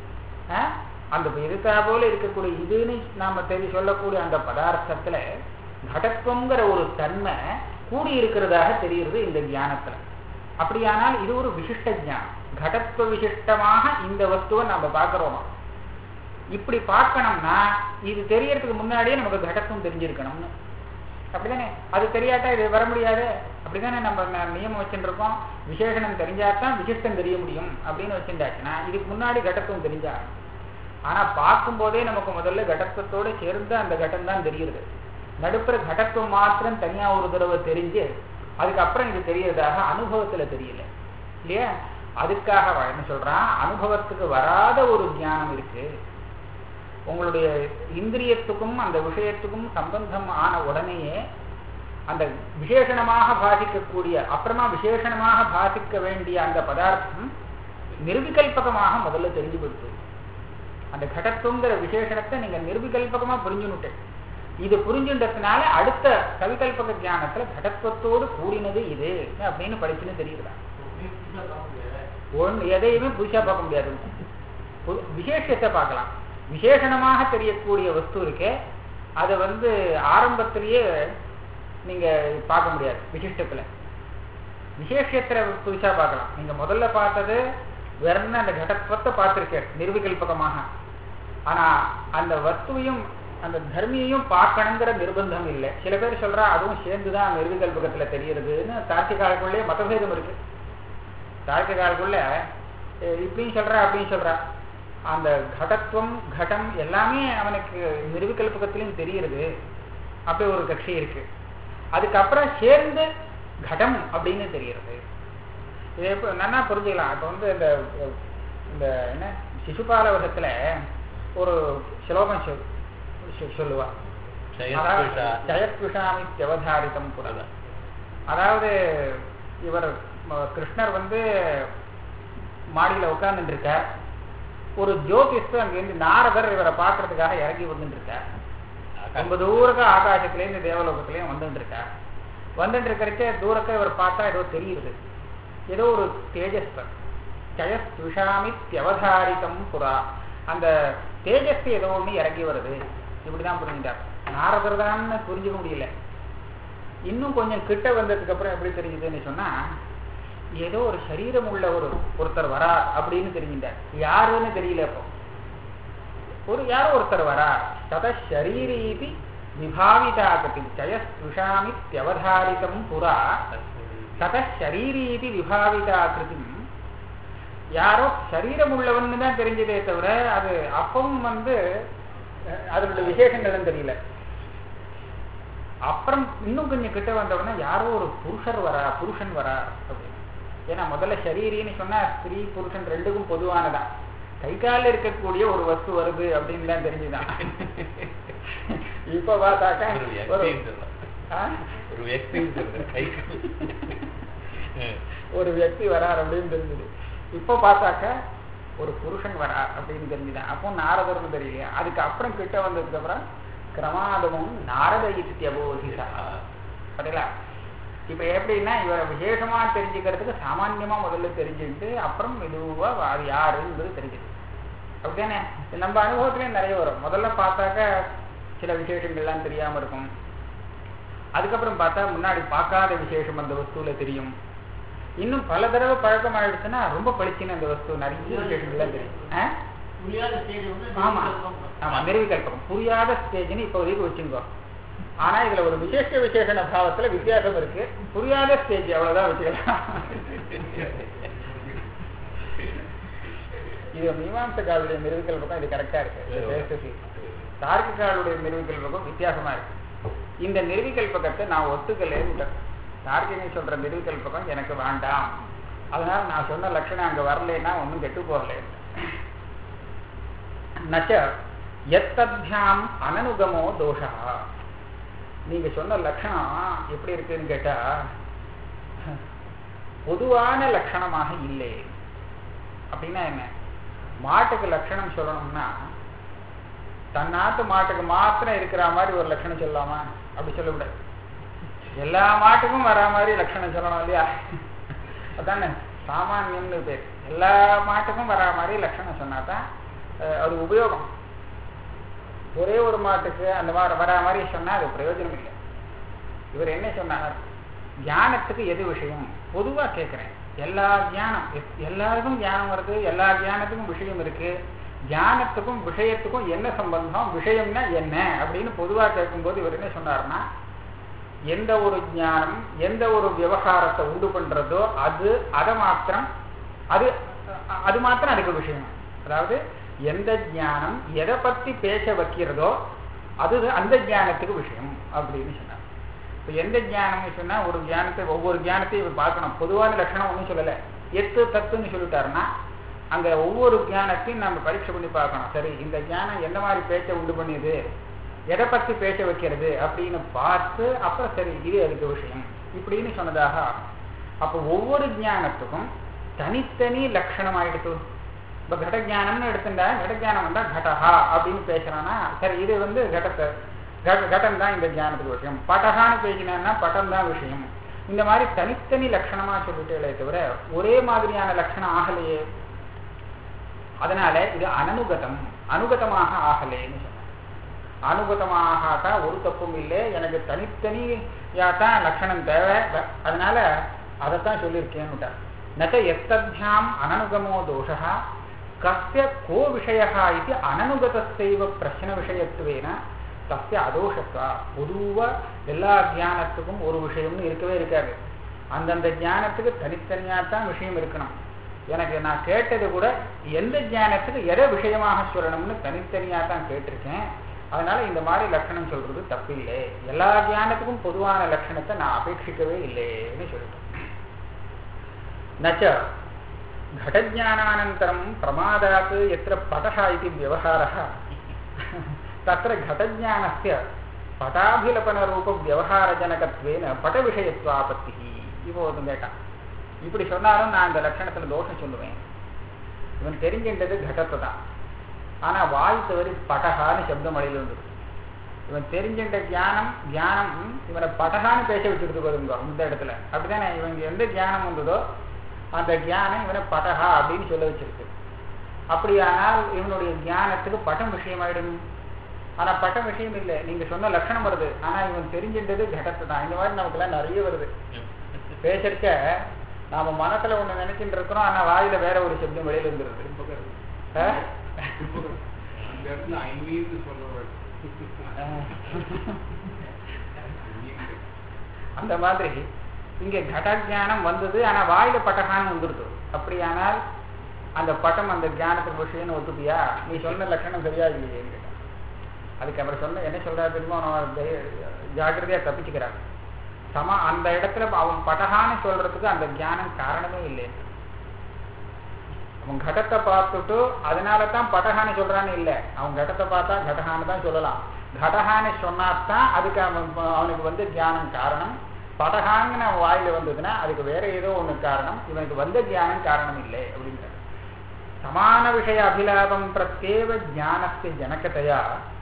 அந்த எதிர்த்தா போல இருக்கக்கூடிய இதுன்னு நாம தெரிய சொல்லக்கூடிய அந்த பதார்த்தத்துல கடத்துவங்கிற ஒரு தன்மை கூடி இருக்கிறதாக தெரிகிறது இந்த ஞானத்துல அப்படியானால் இது ஒரு விசிஷ்ட ஜானம் கடத்துவ விசிஷ்டமாக இந்த வஸ்துவை நம்ம பார்க்கிறோமா இப்படி பார்க்கணும்னா இது தெரியறதுக்கு முன்னாடியே நமக்கு கடத்துவம் தெரிஞ்சிருக்கணும்னு அப்படிதானே அது தெரியாட்டா இது வர முடியாது அப்படிதானே நம்ம நியமம் வச்சுருக்கோம் விசேஷனம் தெரிஞ்சாதான் விசிஷ்டம் தெரிய முடியும் அப்படின்னு வச்சுட்டாச்சுன்னா இதுக்கு முன்னாடி கடத்துவம் தெரிஞ்சா ஆனா பார்க்கும் போதே நமக்கு முதல்ல கடத்துவத்தோட சேர்ந்து அந்த கட்டம் தான் தெரியுது நடுப்புற கடத்துவம் மாத்திரம் தனியா ஒரு தடவை தெரிஞ்சு அதுக்கப்புறம் இது தெரியறதாக அனுபவத்துல தெரியல இல்லையா அதுக்காக என்ன சொல்றான் அனுபவத்துக்கு வராத ஒரு ஞானம் இருக்கு உங்களுடைய இந்திரியத்துக்கும் அந்த விஷயத்துக்கும் சம்பந்தம் ஆன உடனேயே அந்த விசேஷணமாக பாதிக்கக்கூடிய அப்புறமா விசேஷணமாக பாதிக்க வேண்டிய அந்த பதார்த்தம் நிர்விகல்பகமாக முதல்ல தெரிஞ்சு கொடுத்து அந்த கடத்துவங்கிற விசேஷணத்தை நீங்க நிர்விகல்பகமா புரிஞ்சுனுட்டு இது புரிஞ்சுன்றதுனால அடுத்த கவிகல்பக ஞானத்துல கடத்துவத்தோடு கூடினது இது அப்படின்னு படிச்சுன்னு தெரியுதா ஒன்று எதையுமே புதுசா பார்க்க முடியாது விசேஷத்தை பார்க்கலாம் விசேஷணமாக தெரியக்கூடிய வஸ்து இருக்கே அதை வந்து ஆரம்பத்திலேயே நீங்க பார்க்க முடியாது விசிஷ்டத்துல விசேஷத்துல புதுசா பார்க்கலாம் நீங்க முதல்ல பார்த்தது வெறும் அந்த கடத்துவத்தை பார்த்திருக்கேன் நிர்விகல்பகமாக ஆனா அந்த வஸ்துவையும் அந்த தர்மியையும் பார்க்கணுங்கிற நிர்பந்தம் இல்லை சில பேர் சொல்றா அதுவும் சேர்ந்துதான் நிர்விகல்பகத்துல தெரியறதுன்னு தார்த்திகாலுக்குள்ளேயே மதபேதம் இருக்கு தாழ்க்கைகளுக்குள்ள இப்படின்னு சொல்றா அப்படின்னு சொல்றா அந்த கடத்துவம் கடம் எல்லாமே அவனுக்கு நிர்விகல்பகத்திலையும் தெரியுது அப்படி ஒரு கட்சி இருக்கு அதுக்கப்புறம் சேர்ந்து கடம் அப்படின்னு தெரிகிறது இது எப்போ நல்லா புரிஞ்சுக்கலாம் இப்போ வந்து இந்த இந்த என்ன சிசுபாலவசத்துல ஒரு ஸ்லோகம் சொல் சொ- சொல்லுவா ஜெயத்விஷா. ஜெயத்விஷாமி தியவதாரிதம் புரத அதாவது இவர் ம- கிருஷ்ணர் வந்து மாடியில உட்கார்ந்துட்டு இருக்கார் ஒரு ஜோதிஷ் அங்கேருந்து நாரதர் இவரை பார்க்கறதுக்காக இறங்கி வந்துட்டு இருக்கார் ரொம்ப தூரக்க ஆகாசத்துலேருந்து தேவலோகத்துலேயும் வந்துட்டு இருக்கார் வந்துட்டு இருக்கிறச்சே தூரக்க இவர் பார்த்தா ஏதோ தெரியுது ஏதோ ஒரு தேஜஸ் ஜயஸ் துஷாமி தியவதாரிதம் புறா அந்த தேஜஸ் ஏதோ ஒன்று இறங்கி வருது இப்படிதான் புரிஞ்சுட்டார் நாரதர் தான்னு புரிஞ்சுக்க முடியல இன்னும் கொஞ்சம் கிட்ட வந்ததுக்கு அப்புறம் எப்படி தெரிஞ்சுதுன்னு சொன்னா ஏதோ ஒரு சரீரம் உள்ள ஒரு ஒருத்தர் வரா அப்படின்னு தெரிஞ்சுட்டார் யாருன்னு தெரியல அப்போ ஒரு யாரோ ஒருத்தர் வரா தத ஷரீரீதி விபாவிதாகதி ஜயஸ்துஷாமி தியவதாரிதம் புறா தத ஷரீரீதி விபாவிதாகிருதி யாரோ சரீரம் உள்ளவன்னு தான் தெரிஞ்சதே தவிர அது அப்பவும் வந்து அஹ், அதனுடைய விசேஷங்களும் தெரியல அப்புறம் இன்னும் கொஞ்சம் கிட்ட வந்தவுடனே யாரோ ஒரு புருஷர் வரா புருஷன் வரா அப்படின்னு ஏன்னா முதல்ல ஷரீரின்னு சொன்னா ஸ்திரீ புருஷன் ரெண்டுக்கும் பொதுவானதான் கை காலில் இருக்கக்கூடிய ஒரு வஸ்து வருது அப்படின்னு தான் தெரிஞ்சுதான் இப்ப பார்த்தாக்கா ஒரு ஒரு வியக்தின்னு சொல்லலாம். ஆ? ஒரு வியக்தின்னு சொல்றேன் கை ஒரு வியக்தி வரார் அப்படின்னு தெரிஞ்சது இப்போ பார்த்தாக்க ஒரு புருஷன் வரார் அப்படின்னு தெரிஞ்சுதான் அப்போ நாரதர்னு தெரியலையா அதுக்கு அப்புறம் கிட்ட வந்ததுக்கு அப்புறம் கிரமாதமும் நாரத இத்தியபோதிசா பார்த்தீங்களா இப்போ எப்படின்னா இவரை விசேஷமா தெரிஞ்சுக்கிறதுக்கு சாமான்யமா முதல்ல தெரிஞ்சுக்கிட்டு அப்புறம் மெதுவா அது யாருன்றது தெரிஞ்சுது அப்படிதானே இது நம்ம அனுபவத்திலேயே நிறைய வரும் முதல்ல பார்த்தாக்க சில விசேஷங்கள்லாம் தெரியாம இருக்கும் அதுக்கப்புறம் பார்த்தா முன்னாடி பார்க்காத விசேஷம் அந்த வஸ்துல தெரியும் இன்னும் பல தடவை பழக்கம் ஆயிடுச்சுன்னா ரொம்ப பளிச்சுன்னு அந்த வஸ்து நிறைய விசேஷங்கள்லாம் தெரியும் ஆ? புரியாத ஸ்டேஜ் வந்து ஆமா நிர்விகல்பம். ஆமா நிர்விகல்பம் புரியாத ஸ்டேஜ்னு இப்போதைக்கு வச்சுக்கோ ஆனா இதுல ஒரு விசேஷ விசேஷண பாவத்துல வித்தியாசம் இருக்கு புரியாத ஸ்டேஜ் அவ்வளவுதான் வச்சுக்கலாம் இது மீமாம்சகாலுடைய நிர்விகல்பகம் இது கரெக்டா இருக்கு தார்க்கிகாலுடைய நிர்விகல்பகம் வித்தியாசமா இருக்கு இந்த நிர்விகல்பகத்தை நான் ஒத்துக்கலேன்னு தார்க்கிகன் சொல்ற நிர்விகல்பகம் எனக்கு வேண்டாம் அதனால நான் சொன்ன லட்சணம் அங்க வரலைன்னா ஒன்றும் கெட்டு போகல நச்ச எத்தத்யாம் அனனுகமோ தோஷா நீங்க சொன்ன லட்சணம் எப்படி இருக்குன்னு கேட்டா பொதுவான லட்சணமாக இல்லை அப்படின்னா என்ன மாட்டுக்கு லட்சணம் சொல்லணும்னா தன்னாட்டு மாட்டுக்கு மாத்திரம் இருக்கிற மாதிரி ஒரு லட்சணம் சொல்லலாமா அப்படி சொல்லக்கூடாது எல்லா மாட்டுக்கும் வரா மாதிரி லட்சணம் சொல்லணும் இல்லையா அதானே சாமானியம்னு பேர் எல்லா மாட்டுக்கும் வரா மாதிரி லட்சணம் சொன்னாதான் அஹ், அது உபயோகம் ஒரே ஒரு மாட்டுக்கு அந்த மாதிரி வரா மாதிரி சொன்னா அது பிரயோஜனம் இல்லை இவர் என்ன சொன்னார் ஞானத்துக்கு எது விஷயம் பொதுவா கேட்கிறேன் எல்லா ஞானம் எத்- எல்லாருக்கும் ஞானம் வருது எல்லா ஞானத்துக்கும் விஷயம் இருக்கு ஞானத்துக்கும் விஷயத்துக்கும் என்ன சம்பந்தம் விஷயம்னா என்ன அப்படின்னு பொதுவா கேட்கும்போது இவர் என்ன சொன்னார்னா எந்த ஒரு ஞானம் எந்த ஒரு விவகாரத்தை உண்டு பண்றதோ அது அதை மாத்திரம் அது அ- அது மாத்திரம் அதுக்கு விஷயம் அதாவது எந்த ஞானம் எதை பத்தி பேச வைக்கிறதோ அது அந்த ஞானத்துக்கு விஷயம் அப்படின்னு சொன்னார் இப்போ எந்த ஞானம்னு சொன்னா ஒரு ஞானத்தை ஒவ்வொரு ஞானத்தையும் இவர் பார்க்கணும் பொதுவான லட்சணம் ஒன்றும் சொல்லலை எத்து தத்துன்னு சொல்லிட்டாருன்னா அங்க ஒவ்வொரு ஞானத்தையும் நம்ம பரீட்சை பண்ணி பார்க்கணும் சரி இந்த ஞானம் எந்த மாதிரி பேச்சை உண்டு பண்ணியது எதை பத்தி பேச வைக்கிறது அப்படின்னு பார்த்து அப்புறம் சரி இது அதுக்கு விஷயம் இப்படின்னு சொன்னதாக அப்போ ஒவ்வொரு ஞானத்துக்கும் தனித்தனி லட்சணம் ஆயிடுத்து இப்போ கடஜானம்னு எடுத்துட்டா கடஜானம் வந்தா கடஹா அப்படின்னு பேசுறான்னா சரி இது வந்து கடத்தை கட கடம் தான் இந்த ஞானத்துக்கு விஷயம் படகான்னு பேசினா பட்டம் தான் விஷயம் இந்த மாதிரி தனித்தனி லட்சணமா சொல்லிட்டே தவிர ஒரே மாதிரியான லட்சணம் ஆகலையே அதனால இது அனனுகதம் அனுகதமாக ஆகலேன்னு சொன்னார் அனுகதமாகத்தான் ஒரு தப்பும் இல்லை எனக்கு தனித்தனியாத்தான் லட்சணம் தேவை ப- அதனால அதைத்தான் சொல்லியிருக்கேன்னு நச்ச எத்தத்யாம் அனனுகமோ தோஷா கஸ்ய கோ விஷயா இது அனனுகதத்தைவ பிரச்சன விஷயத்துவேன தஸ்ய அதோஷத்வா பொதுவா எல்லா தியானத்துக்கும் ஒரு விஷயம்னு இருக்கவே இருக்காது அந்தந்த ஞானத்துக்கு தனித்தனியாக தான் விஷயம் இருக்கணும் எனக்கு நான் கேட்டது கூட எந்த ஞானத்துக்கு எதை விஷயமாக சொல்லணும்னு தனித்தனியாக தான் கேட்டிருக்கேன் அதனால இந்த மாதிரி லட்சணம் சொல்றது தப்பில்லை எல்லா ஞானத்துக்கும் பொதுவான லட்சணத்தை நான் அபேட்சிக்கவே இல்லைன்னு சொல்லிட்டேன் நச்ச घटज्ञानानन्तरं प्रमादात् यत्र पटः इति व्यवहारः तत्र घटज्ञानस्य பட்டாபிலபனரூபவியவகாரஜனகத்வேன பட்டவிஷயத்வாபத்தி இப்போ ஒருத்தன் கேட்டான் இப்படி சொன்னாலும் நான் இந்த லட்சணத்துல தோஷம் சொல்லுவேன் இவன் தெரிஞ்சின்றது கடத்தை தான் ஆனா வாய் தவறி படகான்னு சப்தம் அடையில் வந்துருக்கு இவன் தெரிஞ்சின்ற ஞானம் ஞானம் இவனை படகான்னு பேச வச்சுருக்கு பாருங்க இந்த இடத்துல அப்படித்தானே இவங்க எந்த ஞானம் வந்ததோ அந்த ஞானம் இவனை படகா அப்படின்னு சொல்ல வச்சிருக்கு அப்படியானால் இவனுடைய ஞானத்துக்கு பட்டம் விஷயமாயிடும் ஆனா பட்டம் விஷயம் இல்லை நீங்க சொன்ன லட்சணம் வருது ஆனா இவன் தெரிஞ்சின்றது கடத்தை தான் இந்த மாதிரி நமக்குலாம் நிறைய வருது பேசுறக்க நாம மனசுல ஒண்ணு நினைச்சுட்டு இருக்கிறோம் ஆனா வாயில வேற ஒரு சப்தம் வெளியில வந்துருது ஆ? அந்த இடத்துல ஐநீந்து சொல்ல அந்த மாதிரி இங்க கடஜானம் வந்தது ஆனா வாயில பட்டகானம் வந்துருது அப்படியானால் அந்த பட்டம் அந்த ஞானத்துக்கு விஷயம்னு ஒத்துப்பியா நீ சொன்ன லட்சணம் சரியா இல்லையேன்னு கேட்டான் அதுக்கு அவர் சொன்ன என்ன சொல்றாரு தெரியுமா அவன் தை- ஜாக்கிரதையா தப்பிச்சுக்கிறான் சம அந்த இடத்துல அவன் பட்டகான்னு சொல்றதுக்கு அந்த ஞானம் காரணமே இல்லை அவன் கடத்தை பார்த்துட்டு அதனால தான் பட்டகான்னு சொல்றான்னு இல்லை அவன் கடத்தை பார்த்தா கடகான்னு தான் சொல்லலாம் கடகான்னு சொன்னாதான் அதுக்கு அவன் அவனுக்கு வந்து தியானம் காரணம் படகான்னு அவன் வாயில வந்ததுன்னா அதுக்கு வேற ஏதோ ஒண்ணு காரணம் இவனுக்கு வந்த தியானம் காரணம் இல்லை அப்படிங்கிறார் சமான விஷய அபிலாபம் பிரத்யேவ ஞானஸ்ய ஜனகதையா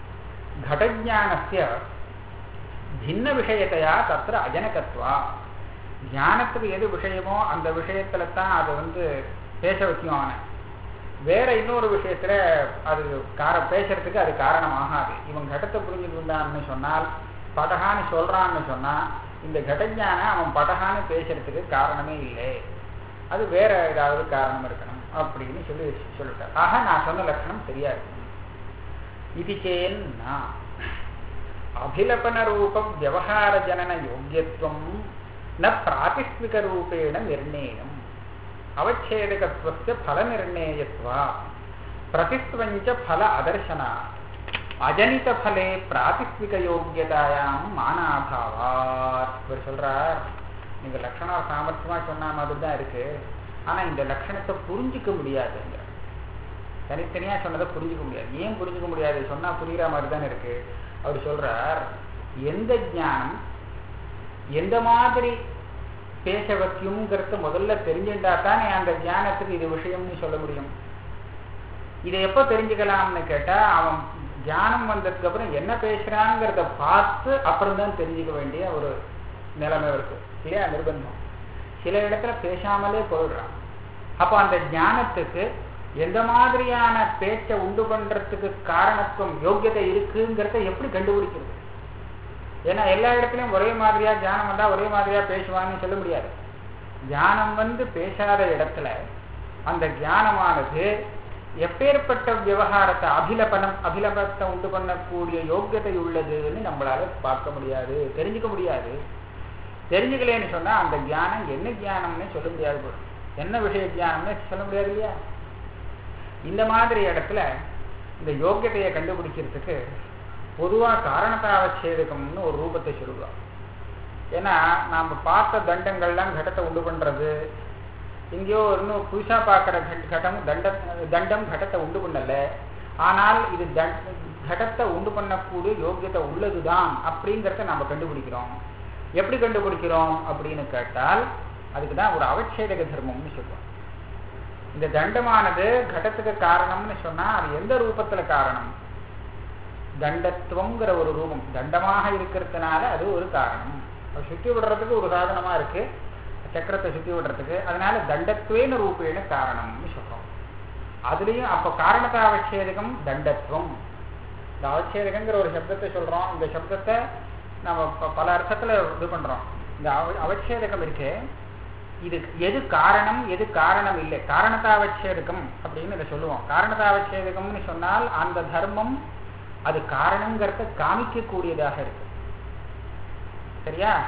கடஜானஸ்ய பின்ன விஷயத்தையா தத்திர அஜனகத்வா ஞானத்துக்கு எது விஷயமோ அந்த விஷயத்துல தான் அது வந்து பேச வைக்கும் அவனை வேற இன்னொரு விஷயத்துல அது கார பேசுறதுக்கு அது காரணமாகாது இவன் கடத்தை புரிஞ்சுட்டு இருந்தான்னு சொன்னால் படகான்னு சொல்றான்னு சொன்னா இந்த கடஞான அவன் படகான்னு பேசுறதுக்கு காரணமே இல்லை அது வேற ஏதாவது காரணம் இருக்கணும் அப்படின்னு சொல்லி சொல்லிட்டார் ஆக நான் சொன்ன லட்சணம் சரியா இருக்கும் இது சேன்னா அபிலபன ரூபம் விவகார ஜனன யோக்கியத்துவம் ந பிராதிஷ்விக ரூபேண நிர்ணயம் அவச்சேதகத்துவஸ்ய பல நிர்ணயத்வா பிரதித்வஞ்ச பல அதர்சனா அஜனித பலே பிராதிஷ்விக யோக்கியதாயாம் மானாபாவார் இவர் சொல்றார் நீங்க லட்சண சாமர்த்தியமா சொன்ன மாதிரி தான் இருக்கு ஆனா இந்த லட்சணத்தை புரிஞ்சுக்க முடியாதுங்க தனித்தனியா சொன்னதை புரிஞ்சுக்க முடியாது ஏன் புரிஞ்சுக்க முடியாது சொன்னா புரியுற மாதிரி தானே இருக்கு அவர் சொல்றார் எந்த ஞானம் எந்த மாதிரி பேச வைக்கும்ங்கிறத முதல்ல தெரிஞ்சுட்டா தானே அந்த ஞானத்துக்கு இது விஷயம்னு சொல்ல முடியும் இதை எப்போ தெரிஞ்சுக்கலாம்னு கேட்டா அவன் ஞானம் வந்ததுக்கு அப்புறம் என்ன பேசுறாங்கிறத பார்த்து அப்புறம் தான் தெரிஞ்சுக்க வேண்டிய ஒரு நிலைமை இருக்கு இல்லையா நிர்பந்தம் சில இடத்துல பேசாமலே போயிடுறான் அப்போ அந்த ஞானத்துக்கு எந்த மாதிரியான பேச்சை உண்டு பண்றதுக்கு காரணத்துவம் யோக்கியதை இருக்குங்கிறத எப்படி கண்டுபிடிக்கிறது ஏன்னா எல்லா இடத்துலயும் ஒரே மாதிரியா தியானம் வந்தா ஒரே மாதிரியா பேசுவான்னு சொல்ல முடியாது தியானம் வந்து பேசாத இடத்துல அந்த தியானமானது எப்பேற்பட்ட விவகாரத்தை அபிலபனம் அபிலபத்தை உண்டு பண்ணக்கூடிய யோக்கியதை உள்ளதுன்னு நம்மளால பார்க்க முடியாது தெரிஞ்சுக்க முடியாது தெரிஞ்சுக்கலன்னு சொன்னா அந்த தியானம் என்ன தியானம்னு சொல்ல முடியாது போடும் என்ன விஷய தியானம்னு சொல்ல முடியாது இல்லையா இந்த மாதிரி இடத்துல இந்த யோக்கியத்தையை கண்டுபிடிக்கிறதுக்கு பொதுவா காரணத்தாவச்சேதகம்னு ஒரு ரூபத்தை சொல்லுவோம் ஏன்னா நாம பார்த்த தண்டங்கள்லாம் கடத்தை உண்டு பண்றது எங்கேயோ இன்னும் புதுசா பார்க்குற கட்டம் தண்ட தண்டம் கடத்தை உண்டு பண்ணல ஆனால் இது தண்ட கடத்தை உண்டு பண்ணக்கூடிய யோக்கியத்தை உள்ளதுதான் அப்படிங்கிறத நாம கண்டுபிடிக்கிறோம் எப்படி கண்டுபிடிக்கிறோம் அப்படின்னு கேட்டால் அதுக்கு தான் ஒரு அவச்சேதக தர்மம்னு சொல்லுவோம் இந்த தண்டமானது கடத்துக்கு காரணம்னு சொன்னா அது எந்த ரூபத்துல காரணம் தண்டத்துவங்கிற ஒரு ரூபம் தண்டமாக இருக்கிறதுனால அது ஒரு காரணம் அது சுத்தி விடுறதுக்கு ஒரு சாதனமா இருக்கு சக்கரத்தை சுத்தி விடுறதுக்கு அதனால தண்டத்துவேன ரூபேன காரணம்னு சொல்றோம் அதுலயும் அப்ப காரணத்த அவச்சேதகம் தண்டத்துவம் இந்த அவச்சேதகங்கிற ஒரு சப்தத்தை சொல்றோம் இந்த சப்தத்தை நம்ம ப- பல அர்த்தத்துல இது பண்றோம் இந்த அவ அவச்சேதகம் இருக்கு இது எது காரணம் எது காரணம் இல்லை காரணத்தாவச்சேதகம் அப்படின்னு இதை சொல்லுவோம் காரணத்தாவச்சேதகம்னு சொன்னால் அந்த தர்மம் அது காரணங்கிறத காமிக்கக்கூடியதாக இருக்கு சரியா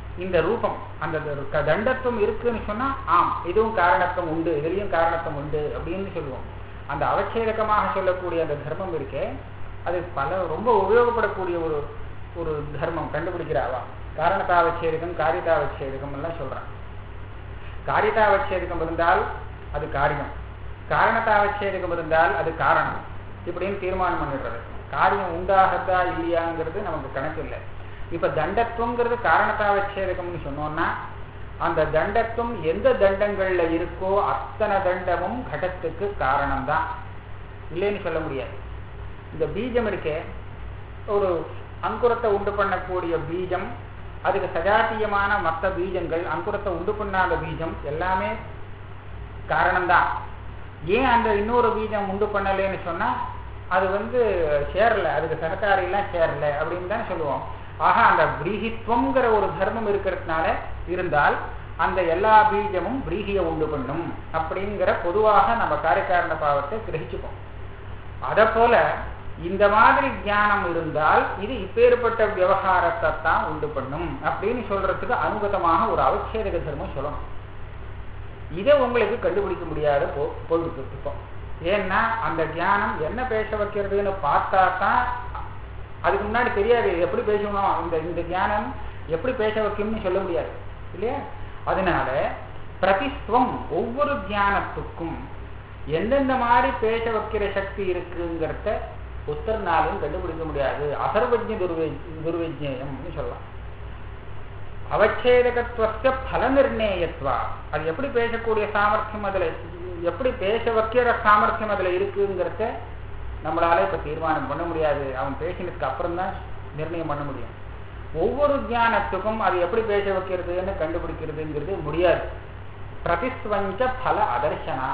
இந்த ரூபம் அந்த த- தண்டத்துவம் இருக்குன்னு சொன்னா ஆம் இதுவும் காரணத்துவம் உண்டு இதுலயும் காரணத்துவம் உண்டு அப்படின்னு சொல்லுவோம் அந்த அவச்சேதகமாக சொல்லக்கூடிய அந்த தர்மம் இருக்கே அது பல ரொம்ப உபயோகப்படக்கூடிய ஒரு ஒரு தர்மம் கண்டுபிடிக்கிறாவா காரணத்தாவச்சேதகம் காரியத்தாவச்சேதகம் எல்லாம் சொல்றான் காரியத்தாவச்சேதகம் இருந்தால் அது காரியம் காரணத்தாவச்சேதகம் இருந்தால் அது காரணம் இப்படின்னு தீர்மானம் பண்ணிடுறது காரியம் உண்டாகதா இல்லையாங்கிறது நமக்கு கணக்கு இல்லை இப்ப தண்டத்துவங்கிறது காரணத்தாவச்சேதகம்னு சொன்னோம்னா அந்த தண்டத்துவம் எந்த தண்டங்கள்ல இருக்கோ அத்தனை தண்டமும் கடத்துக்கு காரணம்தான் இல்லைன்னு சொல்ல முடியாது இந்த பீஜம் இருக்கே ஒரு அங்குரத்தை உண்டு பண்ணக்கூடிய பீஜம் அதுக்கு சஜாத்தியமான மற்ற பீஜங்கள் அங்குரத்தை உண்டு பண்ணாத பீஜம் எல்லாமே காரணம்தான் ஏன் அந்த இன்னொரு பீஜம் உண்டு பண்ணலைன்னு சொன்னா அது வந்து சேரல அதுக்கு சகக்காரியெல்லாம் சேரல அப்படின்னு தான் சொல்லுவோம் ஆக அந்த பிரீகித்வங்கிற ஒரு தர்மம் இருக்கிறதுனால இருந்தால் அந்த எல்லா பீஜமும் பிரீகியை உண்டு பண்ணும் அப்படிங்கிற பொதுவாக நம்ம காரியக்காரண பாவத்தை கிரகிச்சுப்போம் அத போல இந்த மாதிரி ஞானம் இருந்தால் இது இப்பேற்பட்ட விவகாரத்தை தான் உண்டு பண்ணும் அப்படின்னு சொல்றதுக்கு அனுகதமாக ஒரு அவச்சேதக தர்மம் சொல்லணும் இதை உங்களுக்கு கண்டுபிடிக்க முடியாத போ போயிடுது இப்போ ஏன்னா அந்த ஞானம் என்ன பேச வைக்கிறதுன்னு பார்த்தா தான் அதுக்கு முன்னாடி தெரியாது இது எப்படி பேசணும் இந்த இந்த ஞானம் எப்படி பேச வைக்கும்னு சொல்ல முடியாது இல்லையா அதனால பிரதிஸ்துவம் ஒவ்வொரு ஞானத்துக்கும் எந்தெந்த மாதிரி பேச வைக்கிற சக்தி இருக்குங்கிறத புத்தர்னாலும் கண்டுபிடிக்க முடியாது அசர்வஜ துர்வே துர்விஜேயம்னு சொல்லலாம் அவச்சேதகத்துவ பல நிர்ணயத்வா அது எப்படி பேசக்கூடிய சாமர்த்தியம் அதுல எப்படி பேச வைக்கிற சாமர்த்தியம் அதுல இருக்குங்கிறத நம்மளால இப்ப தீர்மானம் பண்ண முடியாது அவன் பேசினதுக்கு அப்புறம் தான் நிர்ணயம் பண்ண முடியும் ஒவ்வொரு ஞானத்துக்கும் அது எப்படி பேச வைக்கிறதுன்னு கண்டுபிடிக்கிறதுங்கிறது முடியாது பிரதிஸ்வஞ்ச பல அதர்சனா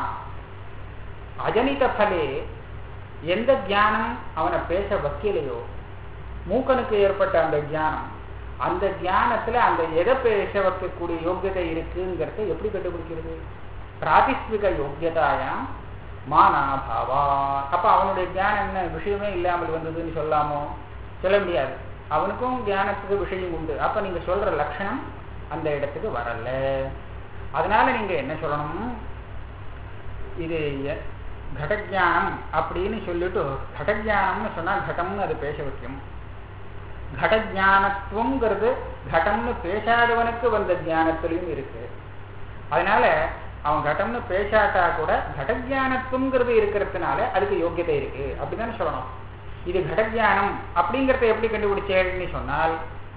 அஜனித பலே எந்த ஞானம் அவனை பேச வைக்கலையோ மூக்கனுக்கு ஏற்பட்ட அந்த ஞானம் அந்த ஞானத்துல அந்த எதை பேச வைக்கக்கூடிய யோக்கியதை இருக்குங்கிறத எப்படி கண்டுபிடிக்கிறது பிராதிஸ்விக யோக்கியதாயாம் மானாபாவா அப்ப அவனுடைய ஞானம் என்ன விஷயமே இல்லாமல் வந்ததுன்னு சொல்லாமோ சொல்ல முடியாது அவனுக்கும் ஞானத்துக்கு விஷயம் உண்டு அப்ப நீங்க சொல்ற லட்சணம் அந்த இடத்துக்கு வரல அதனால நீங்க என்ன சொல்லணும் இது எ- கடஜானம் அப்படின்னு சொல்லிட்டு கடஜானம்னு சொன்னா கடம்னு அது பேச வைக்கும் கடஜானத்துவங்கிறது கடம்னு பேசாதவனுக்கு வந்த ஞானத்திலையும் இருக்கு அதனால அவன் கடம்னு பேசாட்டா கூட கடஜானத்துவங்கிறது இருக்கிறதுனால அதுக்கு யோக்கியதை இருக்கு அப்படிதானே சொல்லணும் இது கடஜானம் அப்படிங்கிறத எப்படி கண்டுபிடிச்சேன்னு சொன்னால்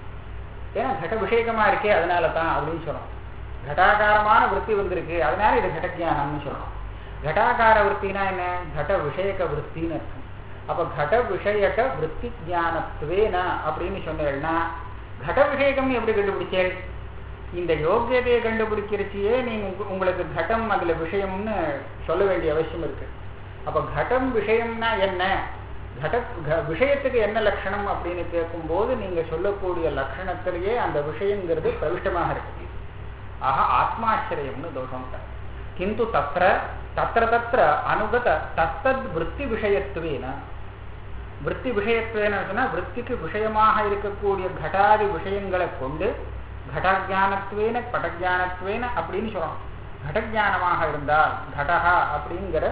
ஏன்னா கட விஷயகமா இருக்கே அதனால தான் அப்படின்னு சொல்லணும் கடாகாரமான விற்பி வந்திருக்கு அதனால இது கடஜானம்னு சொல்லணும் கடாகார விற்பினா என்ன கட விஷயக விற்பின்னு அர்த்தம் அப்ப கட விஷயக விற்பி ஞானத்துவேன அப்படின்னு சொன்னேன்னா கட விஷயகம் எப்படி கண்டுபிடிச்சேன் இந்த யோக்கியதையை கண்டுபிடிக்கிறச்சியே நீங்க உங்க- உங்களுக்கு கடம் அதுல விஷயம்னு சொல்ல வேண்டிய அவசியம் இருக்கு அப்ப கடம் விஷயம்னா என்ன கட க- விஷயத்துக்கு என்ன லட்சணம் அப்படின்னு கேட்கும்போது நீங்க சொல்லக்கூடிய லட்சணத்திலேயே அந்த விஷயங்கிறது பிரவிஷ்டமாக இருக்கு ஆக ஆத்மாசிரயம்னு தோஷம் கிந்து தத்திர தத்திர தத்திர அனுகத தத்தத் விற்பி விஷயத்துவேன விற்பி விஷயத்துவேன சொன்னா விற்பிக்கு விஷயமாக இருக்கக்கூடிய கடாதி விஷயங்களை கொண்டு கடஜானத்துவேன படஜானத்துவேன அப்படின்னு சொல்லணும் கடஜானமாக இருந்தால் கடகா அப்படிங்கிற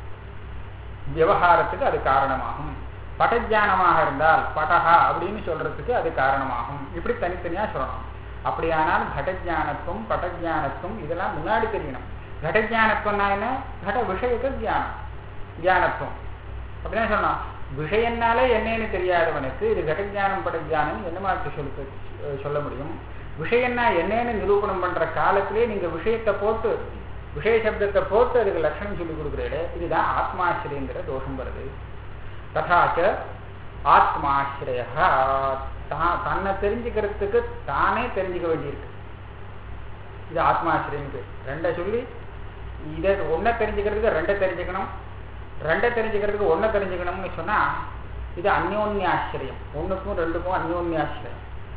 விவகாரத்துக்கு அது காரணமாகும் படஜானமாக இருந்தால் படகா அப்படின்னு சொல்றதுக்கு அது காரணமாகும் இப்படி தனித்தனியா சொல்லணும் அப்படியானால் கடஜானத்துவம் படஜானத்துவம் இதெல்லாம் முன்னாடி தெரியணும் கடஜானத்துவம்னா என்ன கட விஷயக்க தியானம் தியானத்துவம் அப்படின்னா சொன்னா விஷயம்னாலே என்னன்னு தெரியாதவனுக்கு இது கடஜானம் படஜானம் என்ன மாதிரி சொல்ல சொல்ல முடியும் விஷயம்னா என்னன்னு நிரூபணம் பண்ற காலத்திலே நீங்க விஷயத்தை போட்டு விஷய சப்தத்தை போட்டு அதுக்கு லட்சணம் சொல்லி கொடுக்குறீங்களே இதுதான் ஆத்மாசிரியங்கிற தோஷம் வருது ததாச்ச ஆத்மாசிரிய தான் தன்னை தெரிஞ்சுக்கிறதுக்கு தானே தெரிஞ்சுக்க வேண்டியிருக்கு இது ஆத்மாசிரியம் பேர் ரெண்டை சொல்லி இதை ஒன்றை தெரிஞ்சுக்கிறதுக்கு ரெண்டை தெரிஞ்சுக்கணும் ரெண்டை தெரிஞ்சுக்கிறதுக்கு ஒன்றை தெரிஞ்சுக்கணும்னு சொன்னா இது அந்யோன்யாசிரியம் ஒண்ணுக்கும் ரெண்டுக்கும் அந்யோன்யாசிரியம்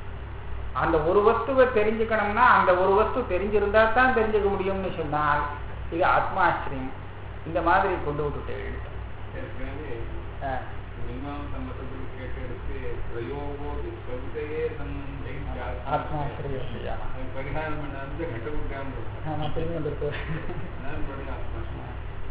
அந்த ஒரு வஸ்துவை தெரிஞ்சுக்கணும்னா அந்த ஒரு வஸ்து தெரிஞ்சிருந்தா தான் தெரிஞ்சுக்க முடியும்னு சொன்னால் இது ஆத்மாசிரியம் இந்த மாதிரி கொண்டு விட்டுட்டு ஏற்கனவே மீமாம்ச மதத்தில் கேட்டெடுத்து பிரயோகோதி கவிதையே சம்பந்தை ஆத்மாசிரியம் அது பரிகாரம் பண்ணாது கட்டக்கூட்டான்னு ஆமா திரும்பி வந்திருக்கு நான் படி ஆத்மா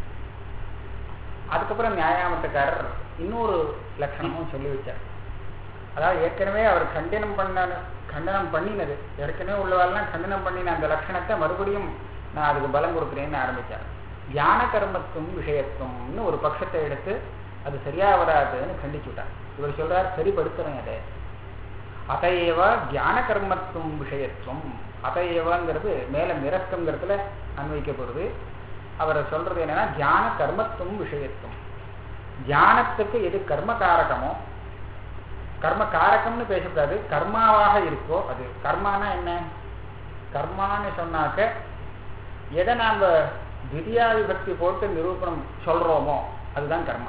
அதுக்கப்புறம் நியாயாமத்துக்காரர் இன்னொரு லட்சணமும் சொல்லி வச்சார் அதாவது ஏற்கனவே அவர் கண்டனம் பண்ண கண்டனம் பண்ணினது ஏற்கனவே உள்ளவாள்லாம் கண்டனம் பண்ணின அந்த லட்சணத்தை மறுபடியும் நான் அதுக்கு பலம் கொடுக்குறேன்னு ஆரம்பிச்சார் தியான கர்மத்துவம் விஷயத்துவம்னு ஒரு பட்சத்தை எடுத்து அது சரியா வராதுன்னு கண்டிச்சு விட்டார் இவர் சொல்றார் சரிப்படுத்துறேன் அதை அதையேவ தியான கர்மத்துவம் விஷயத்துவம் அதையேவங்கிறது மேல நிரஸ்தங்கிறதுல அன்வைக்கப்படுது அவர் சொல்றது என்னன்னா தியான கர்மத்துவம் விஷயத்துவம் தியானத்துக்கு எது கர்ம காரகமோ கர்ம காரகம்னு பேசக்கூடாது கர்மாவாக இருக்கோ அது கர்மானா என்ன கர்மான்னு சொன்னாக்க எதை நாம திவ்யா விபக்தி போட்டு நிரூபணம் சொல்றோமோ அதுதான் கர்மா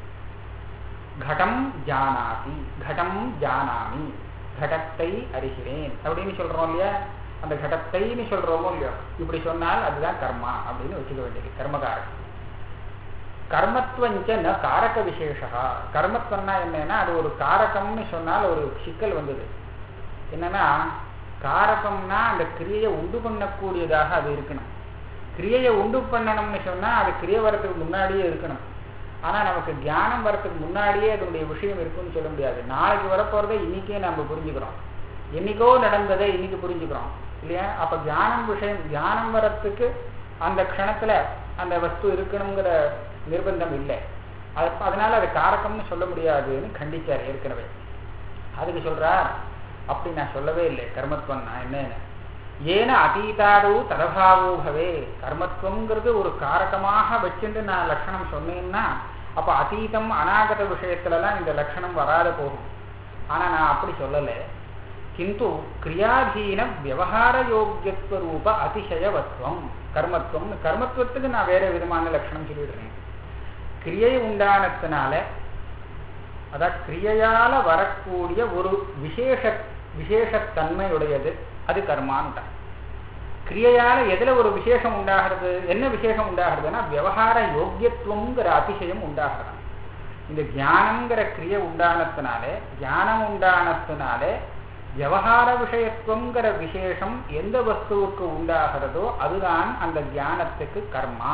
கடம் ஜானாதி கடம் ஜானாமி கடத்தை அறிகிறேன் அப்படின்னு சொல்றோம் இல்லையா அந்த கடத்தைன்னு சொல்றோமோ இல்லையோ இப்படி சொன்னால் அதுதான் கர்மா அப்படின்னு வச்சுக்க வேண்டியது கர்மகாரகம் கர்மத்துவஞ்ச ந காரக விசேஷா கர்மத்துவம்னா என்னன்னா அது ஒரு காரகம்னு சொன்னால் ஒரு சிக்கல் வந்தது என்னன்னா காரகம்னா அந்த கிரியையை உண்டு பண்ணக்கூடியதாக அது இருக்கணும் கிரியையை உண்டு பண்ணணும்னு சொன்னா அது கிரியை வரத்துக்கு முன்னாடியே இருக்கணும் ஆனா நமக்கு தியானம் வரத்துக்கு முன்னாடியே அதனுடைய விஷயம் இருக்குன்னு சொல்ல முடியாது நாளைக்கு வரப்போறதை இன்னைக்கே நம்ம புரிஞ்சுக்கிறோம் என்னைக்கோ நடந்ததை இன்னைக்கு புரிஞ்சுக்கிறோம் இல்லையா அப்ப தியானம் விஷயம் தியானம் வரத்துக்கு அந்த க்ஷணத்துல அந்த வஸ்து இருக்கணுங்கிற நிர்பந்தம் இல்லை அது அதனால அது காரகம்னு சொல்ல முடியாதுன்னு கண்டிச்சார் ஏற்கனவே அதுக்கு சொல்றார் அப்படி நான் சொல்லவே இல்லை கர்மத்துவம் நான் என்னன்னு ஏன அதீதாதோ ததபாவோ பவே கர்மத்துவங்கிறது ஒரு காரகமாக வச்சுட்டு நான் லட்சணம் சொன்னேன்னா அப்ப அதீதம் அநாகத விஷயத்துலலாம் இந்த லட்சணம் வராத போகும் ஆனா நான் அப்படி சொல்லலை கிந்து கிரியாதீன விவகார யோக்கியத்துவ ரூப அதிசயவத்துவம் கர்மத்துவம் கர்மத்துவத்துக்கு நான் வேற விதமான லட்சணம் சொல்லிடுறேன் கிரியை உண்டானத்தினால அதாவது கிரியையால வரக்கூடிய ஒரு விசேஷ விசேஷத்தன்மையுடையது அது கர்மான்னு கிரியையால எதுல ஒரு விசேஷம் உண்டாகிறது என்ன விசேஷம் உண்டாகிறதுனா விவகார யோக்கியத்துவங்கிற அதிசயம் உண்டாகிறது இந்த தியானங்கிற கிரியை உண்டானத்தினாலே தியானம் உண்டானத்தினாலே விவகார விஷயத்துவங்கிற விசேஷம் எந்த வஸ்துவுக்கு உண்டாகிறதோ அதுதான் அந்த தியானத்துக்கு கர்மா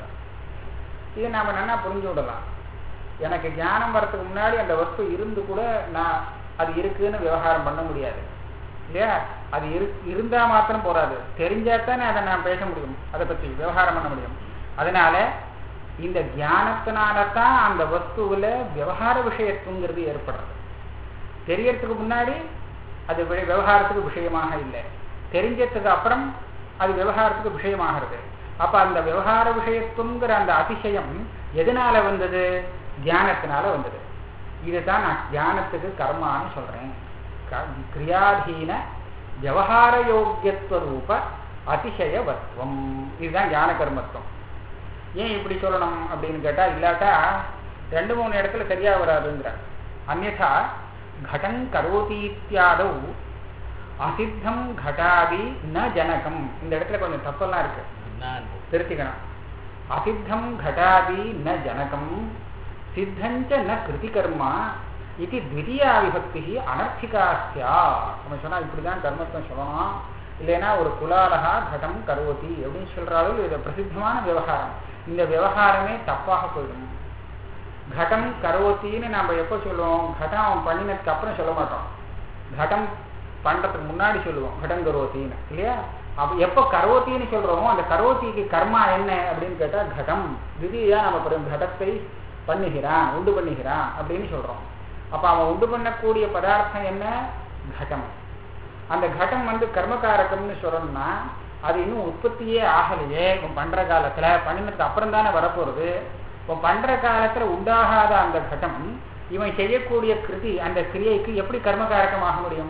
இது நாம நல்லா புரிஞ்சு விடலாம் எனக்கு ஞானம் வரத்துக்கு முன்னாடி அந்த வஸ்து இருந்து கூட நான் அது இருக்குன்னு விவகாரம் பண்ண முடியாது இல்லையா அது இரு இருந்தா மாத்திரம் போறாது தெரிஞ்சாத்தானே அதை நான் பேச முடியும் அதை பற்றி விவகாரம் பண்ண முடியும் அதனால இந்த தியானத்தினால தான் அந்த வஸ்துவில் விவகார விஷயத்துங்கிறது ஏற்படுறது தெரியறதுக்கு முன்னாடி அது வி- விவகாரத்துக்கு விஷயமாக இல்லை தெரிஞ்சதுக்கு அப்புறம் அது விவகாரத்துக்கு விஷயமாகிறது அப்ப அந்த விவகார விஷயத்துங்கிற அந்த அதிசயம் எதனால வந்தது தியானத்தினால வந்தது இதுதான் நான் தியானத்துக்கு கர்மான்னு சொல்றேன் க- கிரியாதீன விவகார யோக்கியத்துவ ரூப அதிசயவத்துவம் இதுதான் ஞான கர்மத்துவம் ஏன் இப்படி சொல்லணும் அப்படின்னு கேட்டா இல்லாட்டா ரெண்டு மூணு இடத்துல சரியா வராதுங்கிற அந்நா கடம் கரோதீத்தியாதவ் அசித்தம் கடாதி ந ஜனகம் இந்த இடத்துல கொஞ்சம் தப்பெல்லாம் இருக்கு நான் திருத்திக்கணும் அசித்தம் கடாதி ந ஜனகம் சித்தஞ்ச ந கிருதி கர்மா இது த்விதீயா விபக்தி அனர்த்திகா சியாத் நம்ம சொன்னா இப்படிதான் கர்மத்துவம் சொல்லணும் இல்லைன்னா ஒரு குலாலகா கடம் கரோதி அப்படின்னு சொல்றாலும் இது பிரசித்தமான விவகாரம் இந்த விவகாரமே தப்பாக போயிடும் கடம் கரோத்தின்னு நம்ம எப்போ சொல்லுவோம் கடம் அவன் பண்ணினதுக்கு அப்புறம் சொல்ல மாட்டோம் கடம் பண்றதுக்கு முன்னாடி சொல்லுவோம் கடம் கரோத்தின்னு இல்லையா அப்ப எப்போ கரோத்தின்னு சொல்றோமோ அந்த கரோத்திக்கு கர்மா என்ன அப்படின்னு கேட்டா கடம் திடீயா நம்ம படும் கடத்தை பண்ணுகிறான் உண்டு பண்ணுகிறான் அப்படின்னு சொல்றோம் அப்ப அவன் உண்டு பண்ணக்கூடிய பதார்த்தம் என்ன கடம் அந்த கடம் வந்து கர்மகாரகம்னு சொல்லணும்னா அது இன்னும் உற்பத்தியே ஆகலையே இவன் பண்ற காலத்துல பண்ணினதுக்கு அப்புறம் தானே வரப்போறது இவன் பண்ற காலத்துல உண்டாகாத அந்த கடம் இவன் செய்யக்கூடிய கிருதி அந்த கிரியைக்கு எப்படி கர்மகாரகம் ஆக முடியும்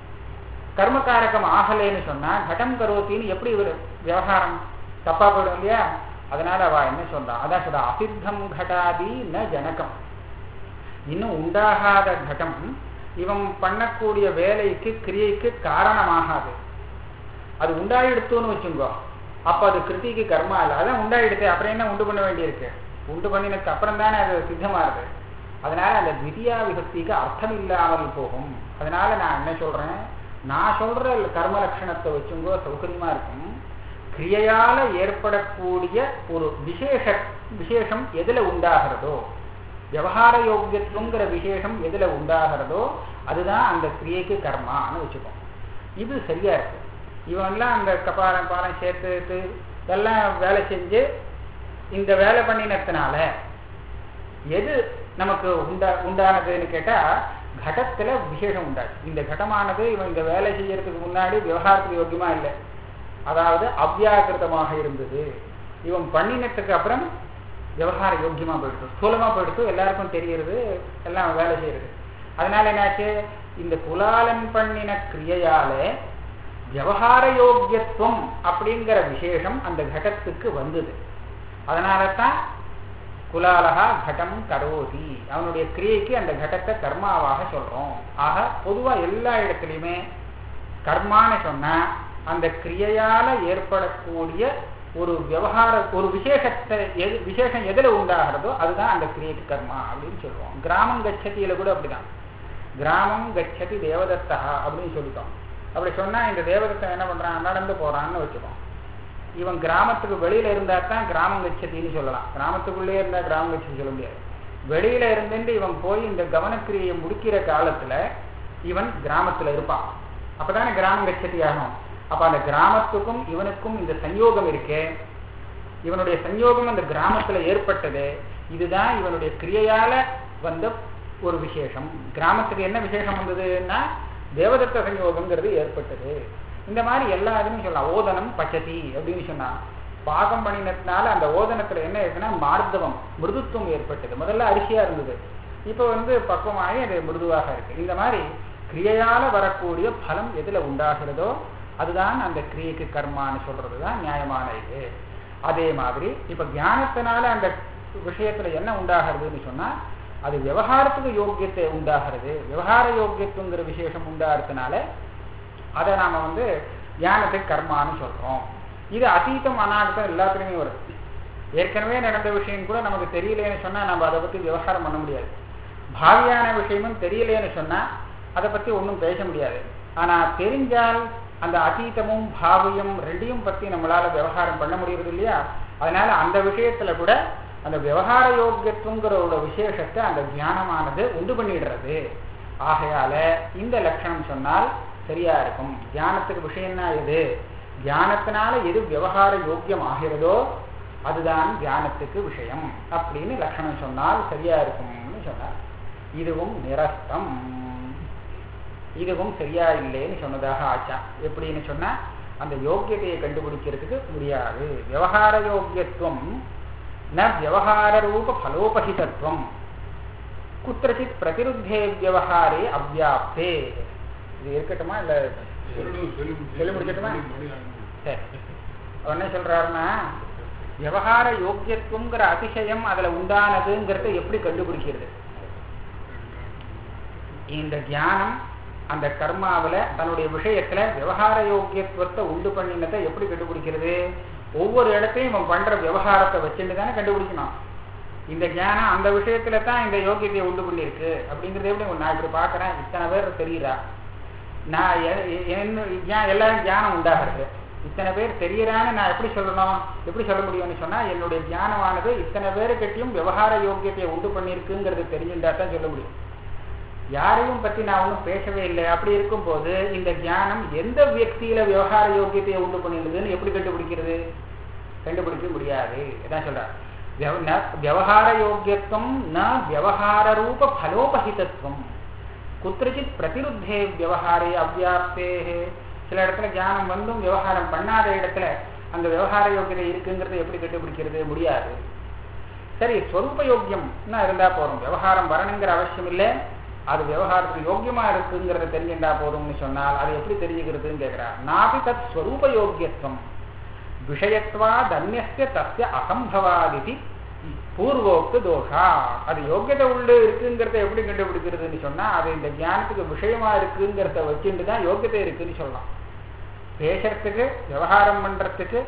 கர்மகாரகம் ஆகலைன்னு சொன்னா கடம் கரோத்தின்னு எப்படி ஒரு விவகாரம் தப்பா போயிடும் இல்லையா அதனால அவ என்ன சொல்றா அதான் சொல்றா அசித்தம் கடாதி ந ஜனகம் இன்னும் உண்டாகாத கடம் இவன் பண்ணக்கூடிய வேலைக்கு கிரியைக்கு காரணமாகாது அது உண்டாயிடுத்துன்னு வச்சுங்கோ அப்ப அது கிருதிக்கு கர்மா இல்லை அதான் உண்டாயிடுது அப்புறம் என்ன உண்டு பண்ண வேண்டியிருக்கு உண்டு பண்ணினதுக்கு அப்புறம் தானே அது சித்தமாகுது அதனால அந்த திவ்யா விபக்திக்கு அர்த்தம் இல்லாமல் போகும் அதனால நான் என்ன சொல்றேன் நான் சொல்ற கர்ம லட்சணத்தை வச்சுங்கோ சௌகரியமா இருக்கும் கிரியையால ஏற்படக்கூடிய ஒரு விசேஷ விசேஷம் எதுல உண்டாகிறதோ விவகார யோக்கியத்துவங்கிற விசேஷம் எதுல உண்டாகிறதோ அதுதான் அந்த கிரியைக்கு கர்மான்னு வச்சுக்கோம் இது சரியா இருக்கு இவன்லாம் அந்த கபாலம் பாலம் சேர்த்து எல்லாம் வேலை செஞ்சு இந்த வேலை பண்ணினத்தினால எது நமக்கு உண்டா உண்டானதுன்னு கேட்டா கடத்துல விசேஷம் உண்டாச்சு இந்த கடமானது இவன் இந்த வேலை செய்யறதுக்கு முன்னாடி விவகாரத்துக்கு யோக்கியமா இல்லை அதாவது அவ்யாகிருதமாக இருந்தது இவன் பண்ணினத்துக்கு அப்புறம் விவகார யோக்கியமா போயிடுது ஸ்தூலமா போயிடுது எல்லாருக்கும் தெரியறது எல்லாம் வேலை செய்யறது அதனால என்னாச்சு இந்த குலாலன் பண்ணின கிரியையால விவகார யோக்கியத்துவம் அப்படிங்கிற விசேஷம் அந்த கடத்துக்கு வந்தது அதனால தான் குலாலகா கடம் கரோதி அவனுடைய கிரியைக்கு அந்த கடத்தை கர்மாவாக சொல்றோம் ஆக பொதுவா எல்லா இடத்துலையுமே கர்மான்னு சொன்னா அந்த கிரியையால ஏற்படக்கூடிய ஒரு விவகார ஒரு விசேஷத்தை எது விசேஷம் எதுல உண்டாகிறதோ அதுதான் அந்த கிரியைக்கு கர்மா அப்படின்னு சொல்லுவோம் கிராமம் கச்சதியில கூட அப்படிதான் கிராமம் கச்சதி தேவதத்தா அப்படின்னு சொல்லிட்டோம் அப்படி சொன்னா இந்த தேவதத்தன் என்ன பண்றான் நடந்து போறான்னு வச்சுக்கோம் இவன் கிராமத்துக்கு வெளியில இருந்தா தான் கிராமம் கச்சதின்னு சொல்லலாம் கிராமத்துக்குள்ளே இருந்தா கிராமம் கச்சதி சொல்ல முடியாது வெளியில இருந்துட்டு இவன் போய் இந்த கவனக்கிரியை முடிக்கிற காலத்துல இவன் கிராமத்துல இருப்பான் அப்பதானே கிராமம் கச்சதி ஆகும் அப்ப அந்த கிராமத்துக்கும் இவனுக்கும் இந்த சஞ்சோகம் இருக்கே இவனுடைய சஞ்சோகம் அந்த கிராமத்துல ஏற்பட்டது இதுதான் இவனுடைய கிரியையால வந்த ஒரு விசேஷம் கிராமத்துக்கு என்ன விசேஷம் வந்ததுன்னா தேவதத்த சஞ்சோகங்கிறது ஏற்பட்டது இந்த மாதிரி எல்லா இதுவும் சொல்லலாம் ஓதனம் பச்சதி அப்படின்னு சொன்னா பாகம் பண்ணினதுனால அந்த ஓதனத்துல என்ன இருக்குன்னா மார்தவம் மிருதுத்துவம் ஏற்பட்டது முதல்ல அரிசியா இருந்தது இப்ப வந்து பக்குவமாகி அது மிருதுவாக இருக்கு இந்த மாதிரி கிரியையால வரக்கூடிய பலம் எதுல உண்டாகிறதோ அதுதான் அந்த கிரியைக்கு கர்மான்னு சொல்றதுதான் நியாயமான இது அதே மாதிரி இப்ப ஞானத்தினால அந்த விஷயத்துல என்ன உண்டாகிறதுன்னு சொன்னா அது விவகாரத்துக்கு யோக்கியத்தை உண்டாகிறது விவகார யோக்கியத்துவங்கிற விசேஷம் உண்டாகிறதுனால அதை நாம வந்து ஞானத்துக்கு கர்மான்னு சொல்றோம் இது அதீதம் அனாகத்தம் எல்லாத்துலயுமே வருது ஏற்கனவே நடந்த விஷயம் கூட நமக்கு தெரியலேன்னு சொன்னா நம்ம அதை பத்தி விவகாரம் பண்ண முடியாது பாவியான விஷயமும் தெரியலேன்னு சொன்னா அதை பத்தி ஒன்றும் பேச முடியாது ஆனா தெரிஞ்சால் அந்த அதீதமும் பாவியம் ரெண்டையும் பத்தி நம்மளால விவகாரம் பண்ண முடியறது இல்லையா அதனால அந்த விஷயத்துல கூட அந்த விவகார யோக்கியத்துவங்கிற ஒரு விசேஷத்தை அந்த தியானமானது உண்டு பண்ணிடுறது ஆகையால இந்த லட்சணம் சொன்னால் சரியா இருக்கும் தியானத்துக்கு விஷயம்னா எது தியானத்தினால எது விவகார யோக்கியம் ஆகிறதோ அதுதான் தியானத்துக்கு விஷயம் அப்படின்னு லட்சணம் சொன்னால் சரியா இருக்கும்னு சொன்னார் இதுவும் நிரஸ்தம் இதுவும் சரியா இல்லைன்னு சொன்னதாக ஆச்சா எப்படின்னு சொன்னா அந்த யோக்கியத்தையை கண்டுபிடிக்கிறதுக்கு முடியாது விவகார யோக்கியத்துவம் ந விவகார ரூப பலோபகிதத்துவம் குத்திரச்சித் பிரதிருத்தே விவகாரே அவ்யாப்தே இது இருக்கட்டுமா இல்ல சொல்லி முடிக்கட்டுமா சரி அவர் என்ன சொல்றாருன்னா விவகார யோக்கியத்துவங்கிற அதிசயம் அதுல உண்டானதுங்கிறத எப்படி கண்டுபிடிக்கிறது இந்த தியானம் அந்த கர்மாவில தன்னுடைய விஷயத்துல விவகார யோக்கியத்துவத்தை உண்டு பண்ணினதை எப்படி கண்டுபிடிக்கிறது ஒவ்வொரு இடத்தையும் இவன் பண்ற விவகாரத்தை வச்சுட்டு தானே கண்டுபிடிக்கணும் இந்த ஞானம் அந்த விஷயத்துல தான் இந்த யோக்கியத்தையை உண்டு பண்ணியிருக்கு அப்படிங்கறது எப்படி நான் இப்படி பாக்குறேன் இத்தனை பேர் தெரியுறா நான் என்ன எல்லாரும் ஞானம் உண்டாகிறது இத்தனை பேர் தெரியறான்னு நான் எப்படி சொல்லணும் எப்படி சொல்ல முடியும்னு சொன்னா என்னுடைய ஞானமானது இத்தனை பேருக்கிட்டையும் விவகார யோக்கியத்தை உண்டு பண்ணியிருக்குங்கிறது தெரிஞ்சுட்டா தான் சொல்ல முடியும் யாரையும் பத்தி நான் ஒன்றும் பேசவே இல்லை அப்படி இருக்கும்போது இந்த ஞானம் எந்த வியக்தியில விவகார யோக்கியத்தை உண்டு பண்ணிடுதுன்னு எப்படி கண்டுபிடிக்கிறது கண்டுபிடிக்க முடியாது இதான் சொல்ற விவகார யோக்கியத்துவம் ந விவகார ரூப பலோபகிதத்துவம் குத்திரச்சித் பிரதிருத்தே விவகாரே அவ்யாப்தே சில இடத்துல ஞானம் வந்தும் விவகாரம் பண்ணாத இடத்துல அந்த விவகார யோக்கியதை இருக்குங்கிறத எப்படி கண்டுபிடிக்கிறது முடியாது சரி ஸ்வரூப யோக்கியம்னா இருந்தா போறோம் விவகாரம் வரணுங்கிற அவசியம் இல்லை அது விவகாரத்துக்கு யோக்கியமா இருக்குங்கிறத தெரிஞ்சுட்டா போதும்னு சொன்னால் அது எப்படி தெரிஞ்சுக்கிறதுன்னு கேட்கிறார் நாபி தத் ஸ்வரூப யோக்கியத்துவம் விஷயத்வா தன்யஸ்ய தஸ்ய அசம்பவாதிதி பூர்வோக்து தோஷா அது யோக்கியத்தை உள்ள இருக்குங்கிறத எப்படி கண்டுபிடிக்கிறதுன்னு சொன்னா அது இந்த ஞானத்துக்கு விஷயமா இருக்குங்கிறத வச்சுட்டு தான் யோக்கியத்தை இருக்குன்னு சொல்லலாம் பேசுறதுக்கு விவகாரம் பண்றதுக்கு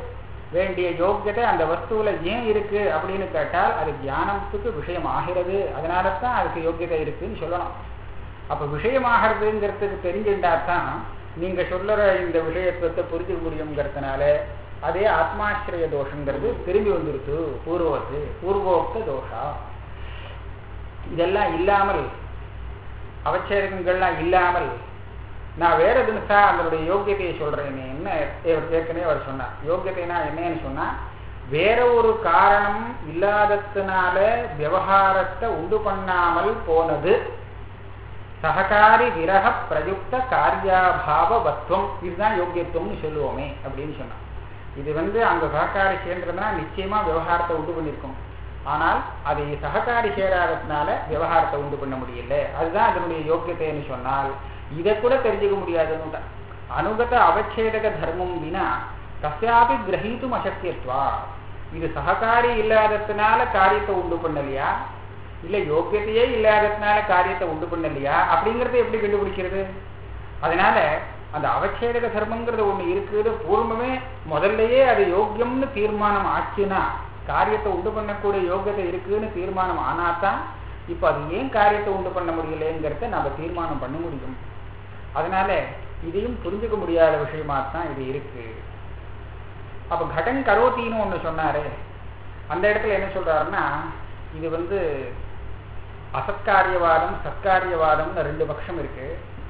வேண்டிய யோக்கியத்தை அந்த வஸ்துவில் ஏன் இருக்கு அப்படின்னு கேட்டால் அது தியானத்துக்கு விஷயம் ஆகிறது அதனால தான் அதுக்கு யோக்கியதை இருக்குன்னு சொல்லணும் அப்போ விஷயமாகிறதுங்கிறதுக்கு தெரிஞ்சுட்டா தான் நீங்க சொல்லுற இந்த விஷயத்துவத்தை புரிஞ்சுக்க முடியுங்கிறதுனால அதே ஆத்மாசிரிய தோஷங்கிறது திரும்பி வந்துருச்சு பூர்வத்து பூர்வோக்த தோஷா இதெல்லாம் இல்லாமல் அவச்சேதங்கள்லாம் இல்லாமல் நான் வேற தினசா அதனுடைய யோக்கியத்தையை சொல்றேன் என்ன ஏற்கனவே அவர் சொன்னார் யோக்கியத்தைனா என்னன்னு சொன்னா வேற ஒரு காரணம் இல்லாததுனால விவகாரத்தை உண்டு பண்ணாமல் போனது சககாரி விரக பிரயுக்த காரியாபாவத்துவம் இதுதான் யோக்கியத்துவம்னு சொல்லுவோமே அப்படின்னு சொன்னான் இது வந்து அங்க சககாரி சேர்ந்ததுன்னா நிச்சயமா விவகாரத்தை உண்டு பண்ணியிருக்கும் ஆனால் அதை சககாரி சேராததுனால விவகாரத்தை உண்டு பண்ண முடியல அதுதான் அதனுடைய யோக்கியத்தைன்னு சொன்னால் இதை கூட தெரிஞ்சுக்க முடியாதுன்னு அனுகத அவச்சேதக தர்மம் வினா கசியாபி கிரகித்தும் அசக்கியத்வா இது சககாரி இல்லாததுனால காரியத்தை உண்டு பண்ணலையா இல்ல யோக்கியத்தையே இல்லாததுனால காரியத்தை உண்டு பண்ணலையா அப்படிங்கறத எப்படி கண்டுபிடிக்கிறது அதனால அந்த அவச்சேதக தர்மங்கிறது ஒண்ணு இருக்குது பூர்வமே முதல்லயே அது யோக்கியம்னு தீர்மானம் ஆச்சுன்னா காரியத்தை உண்டு பண்ணக்கூடிய யோக்கியத்தை இருக்குன்னு தீர்மானம் ஆனாதான் இப்ப அது ஏன் காரியத்தை உண்டு பண்ண முடியலங்கிறத நம்ம தீர்மானம் பண்ண முடியும் அதனால இதையும் புரிஞ்சுக்க முடியாத விஷயமா தான் இது இருக்கு அப்ப கடன் கரோத்தின்னு ஒண்ணு சொன்னாரு அந்த இடத்துல என்ன சொல்றாருன்னா இது வந்து அசத்காரியவாதம் சத்காரியவாதம்னு ரெண்டு பட்சம் இருக்கு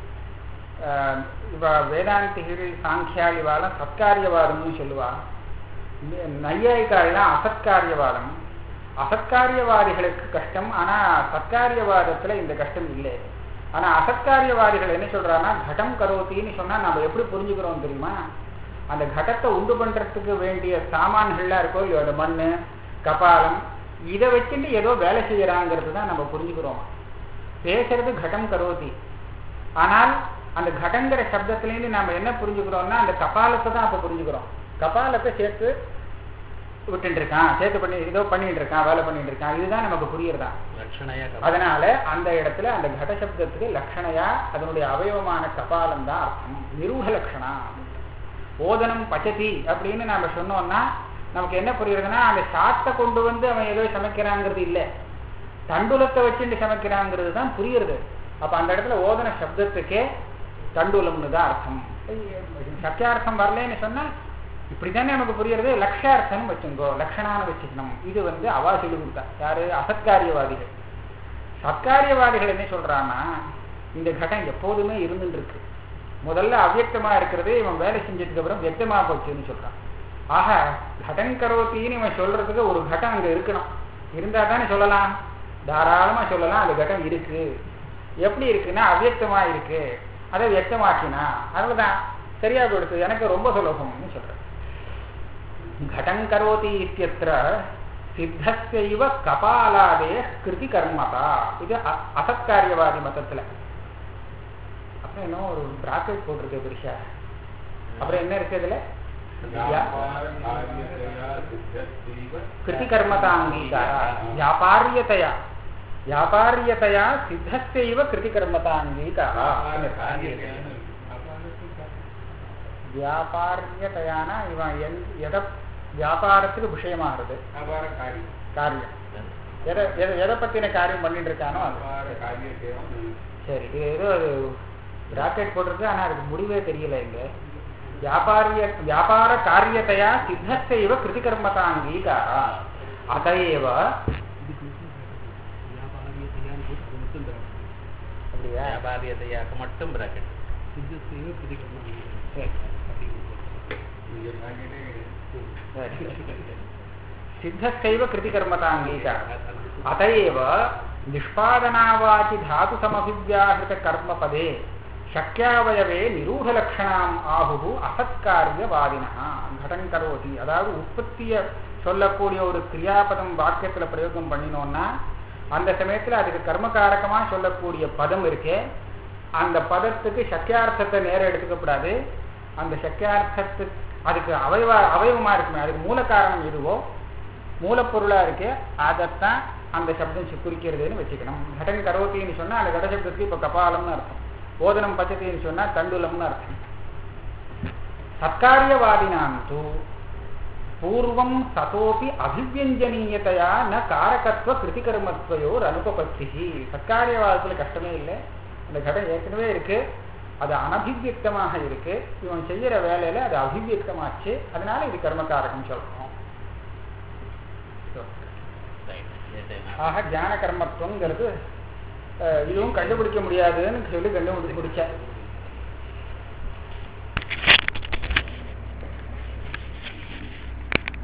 இவ வேதாந்திகள் சாங்கியாளிவாதம் சத்காரியவாதம்னு சொல்லுவா நையாயிக்காரெல்லாம் அசத்காரியவாதம் அசத்காரியவாதிகளுக்கு கஷ்டம் ஆனா சத்காரியவாதத்துல இந்த கஷ்டம் இல்லை ஆனா அசத்காரியவாதிகள் என்ன சொல்றாங்கன்னா கடம் கரோத்தின்னு சொன்னா நம்ம எப்படி புரிஞ்சுக்கிறோம் தெரியுமா அந்த கடத்தை உண்டு பண்றதுக்கு வேண்டிய சாமான்கள்லாம் இருக்கோ இல்லையோ அந்த மண் கபாலம் இதை வச்சுட்டு ஏதோ வேலை செய்யறாங்கிறது தான் நம்ம புரிஞ்சுக்கிறோம் பேசுறது கடம் கரோதி ஆனால் அந்த கடங்கிற சப்தத்திலேருந்து நாம என்ன புரிஞ்சுக்கிறோம்னா அந்த கபாலத்தை தான் அப்ப புரிஞ்சுக்கிறோம் கபாலத்தை சேர்த்து விட்டுட்டு இருக்கான் சேர்த்து பண்ணி ஏதோ பண்ணிட்டு இருக்கான் வேலை பண்ணிட்டு இருக்கான் இதுதான் நமக்கு புரியுறதா லட்சணையா அதனால அந்த இடத்துல அந்த கட சப்தத்துக்கு லட்சணையா அதனுடைய அவயவமான கபாலம் தான் அர்த்தம் நிரூட லட்சணா ஓதனம் பச்சதி அப்படின்னு நாம சொன்னோம்னா நமக்கு என்ன புரியுறதுன்னா அந்த சாத்தை கொண்டு வந்து அவன் ஏதோ சமைக்கிறாங்கிறது இல்லை தண்டுலத்தை வச்சுட்டு சமைக்கிறாங்கிறது தான் புரியுறது அப்ப அந்த இடத்துல ஓதன சப்தத்துக்கே தண்டுலம்னு தான் அர்த்தம் சத்தியார்த்தம் வரலன்னு சொன்னா இப்படித்தானே நமக்கு புரியுறது லட்சார்த்தம் வச்சுங்கோ லட்சணான்னு வச்சுக்கணும் இது வந்து அவா சொல்லி கொடுத்தா யாரு அசத்காரியவாதிகள் சத்காரியவாதிகள் என்ன சொல்றான்னா இந்த கட்டம் எப்போதுமே இருந்துட்டு இருக்கு முதல்ல அவ்வியக்தமா இருக்கிறது இவன் வேலை செஞ்சதுக்கு அப்புறம் வியக்தமா போச்சுன்னு சொல்றான் ஆக கடன் கரோத்தின்னு இவன் சொல்றதுக்கு ஒரு கட்டம் அங்க இருக்கணும் இருந்தா தானே சொல்லலாம் தாராளமா சொல்லலாம் அந்த கட்டம் இருக்கு எப்படி இருக்குன்னா அவ்வியக்தமா இருக்கு அதை வியக்தமாக்கினா அதுதான் சரியா கொடுத்து எனக்கு ரொம்ப சுலபம்னு சொல்றேன் கடம் கரோதி இத்தியத்திர சித்தஸ்யைவ கபாலாதே கிருதி கர்மதா இது அசத்காரியவாதி மதத்துல அப்புறம் என்ன ஒரு பிராக்கெட் போட்டிருக்கு பெருசா அப்புறம் என்ன இருக்கு இதுல கிருதி கர்மதா அங்கீகாரா வியாபாரியத்தையா வியாபாரியத்தையா சித்தஸ்யைவ கிருதி கர்மதா அங்கீகாரா வியாபாரியத்தையானா இவன் எதை வியாபாரத்துக்கு விஷயமாகிறது காரியம் எதை எதை எதை பத்தின காரியம் பண்ணிட்டு இருக்கானோ அது சரி இது ஏதோ அது பிராக்கெட் போட்டிருக்கு ஆனா அதுக்கு முடிவே தெரியல இங்க வியாபாரிய வியாபார காரியத்தையா சித்தத்தைவ கிருதிகர்மதா அங்கீகாரா அதையவ அப்படியா வியாபாரியத்தையாக மட்டும் பிராக்கெட் சரி சித்தஸ்தைவ கிருதிகர்மதா அங்கீகார அதையவ நிஷ்பாதனாவாச்சி தாது சமபிவியாகிருத கர்மபதே சக்கியாவயவே நிரூடலட்சணாம் ஆகு அசத்காரியவாதினா கடன் கரோதி அதாவது உற்பத்திய சொல்லக்கூடிய ஒரு கிரியாபதம் வாக்கியத்துல பிரயோகம் பண்ணினோம்னா அந்த சமயத்துல அதுக்கு கர்மகாரகமா சொல்லக்கூடிய பதம் இருக்கே அந்த பதத்துக்கு சக்கியார்த்தத்தை நேரம் எடுத்துக்கப்படாது அந்த சக்கியார்த்தத்துக்கு அதுக்கு அவயவ அவயவமா இருக்குமே அதுக்கு மூல காரணம் எதுவோ மூலப்பொருளா இருக்கு அதைத்தான் அந்த சப்தம் குறிக்கிறதுன்னு வச்சுக்கணும் கடன் கரோத்தின்னு சொன்னா அந்த கட சப்தத்துக்கு இப்ப கபாலம்னு அர்த்தம் ஓதனம் பச்சத்தின்னு சொன்னா தண்டுலம்னு அர்த்தம் சத்காரியவாதினாம் தூ பூர்வம் சதோபி அபிவியஞ்சனீயத்தையா ந காரகத்துவ கிருதிகர்மத்வயோர் அனுபபத்தி சத்காரியவாதத்தில் கஷ்டமே இல்லை இந்த கடம் ஏற்கனவே இருக்கு அது அனபிவியக்தமாக இருக்கு இவன் செய்யற வேலையில அது அபிவியக்தமாச்சு அதனால இது கர்மகாரகம் சொல்றோம் ரைட் ஆக ஞான கர்மத்துவங்கிறது அஹ், இதுவும் கண்டுபிடிக்க முடியாதுன்னு சொல்லி கண்டுபிடிச்சேன்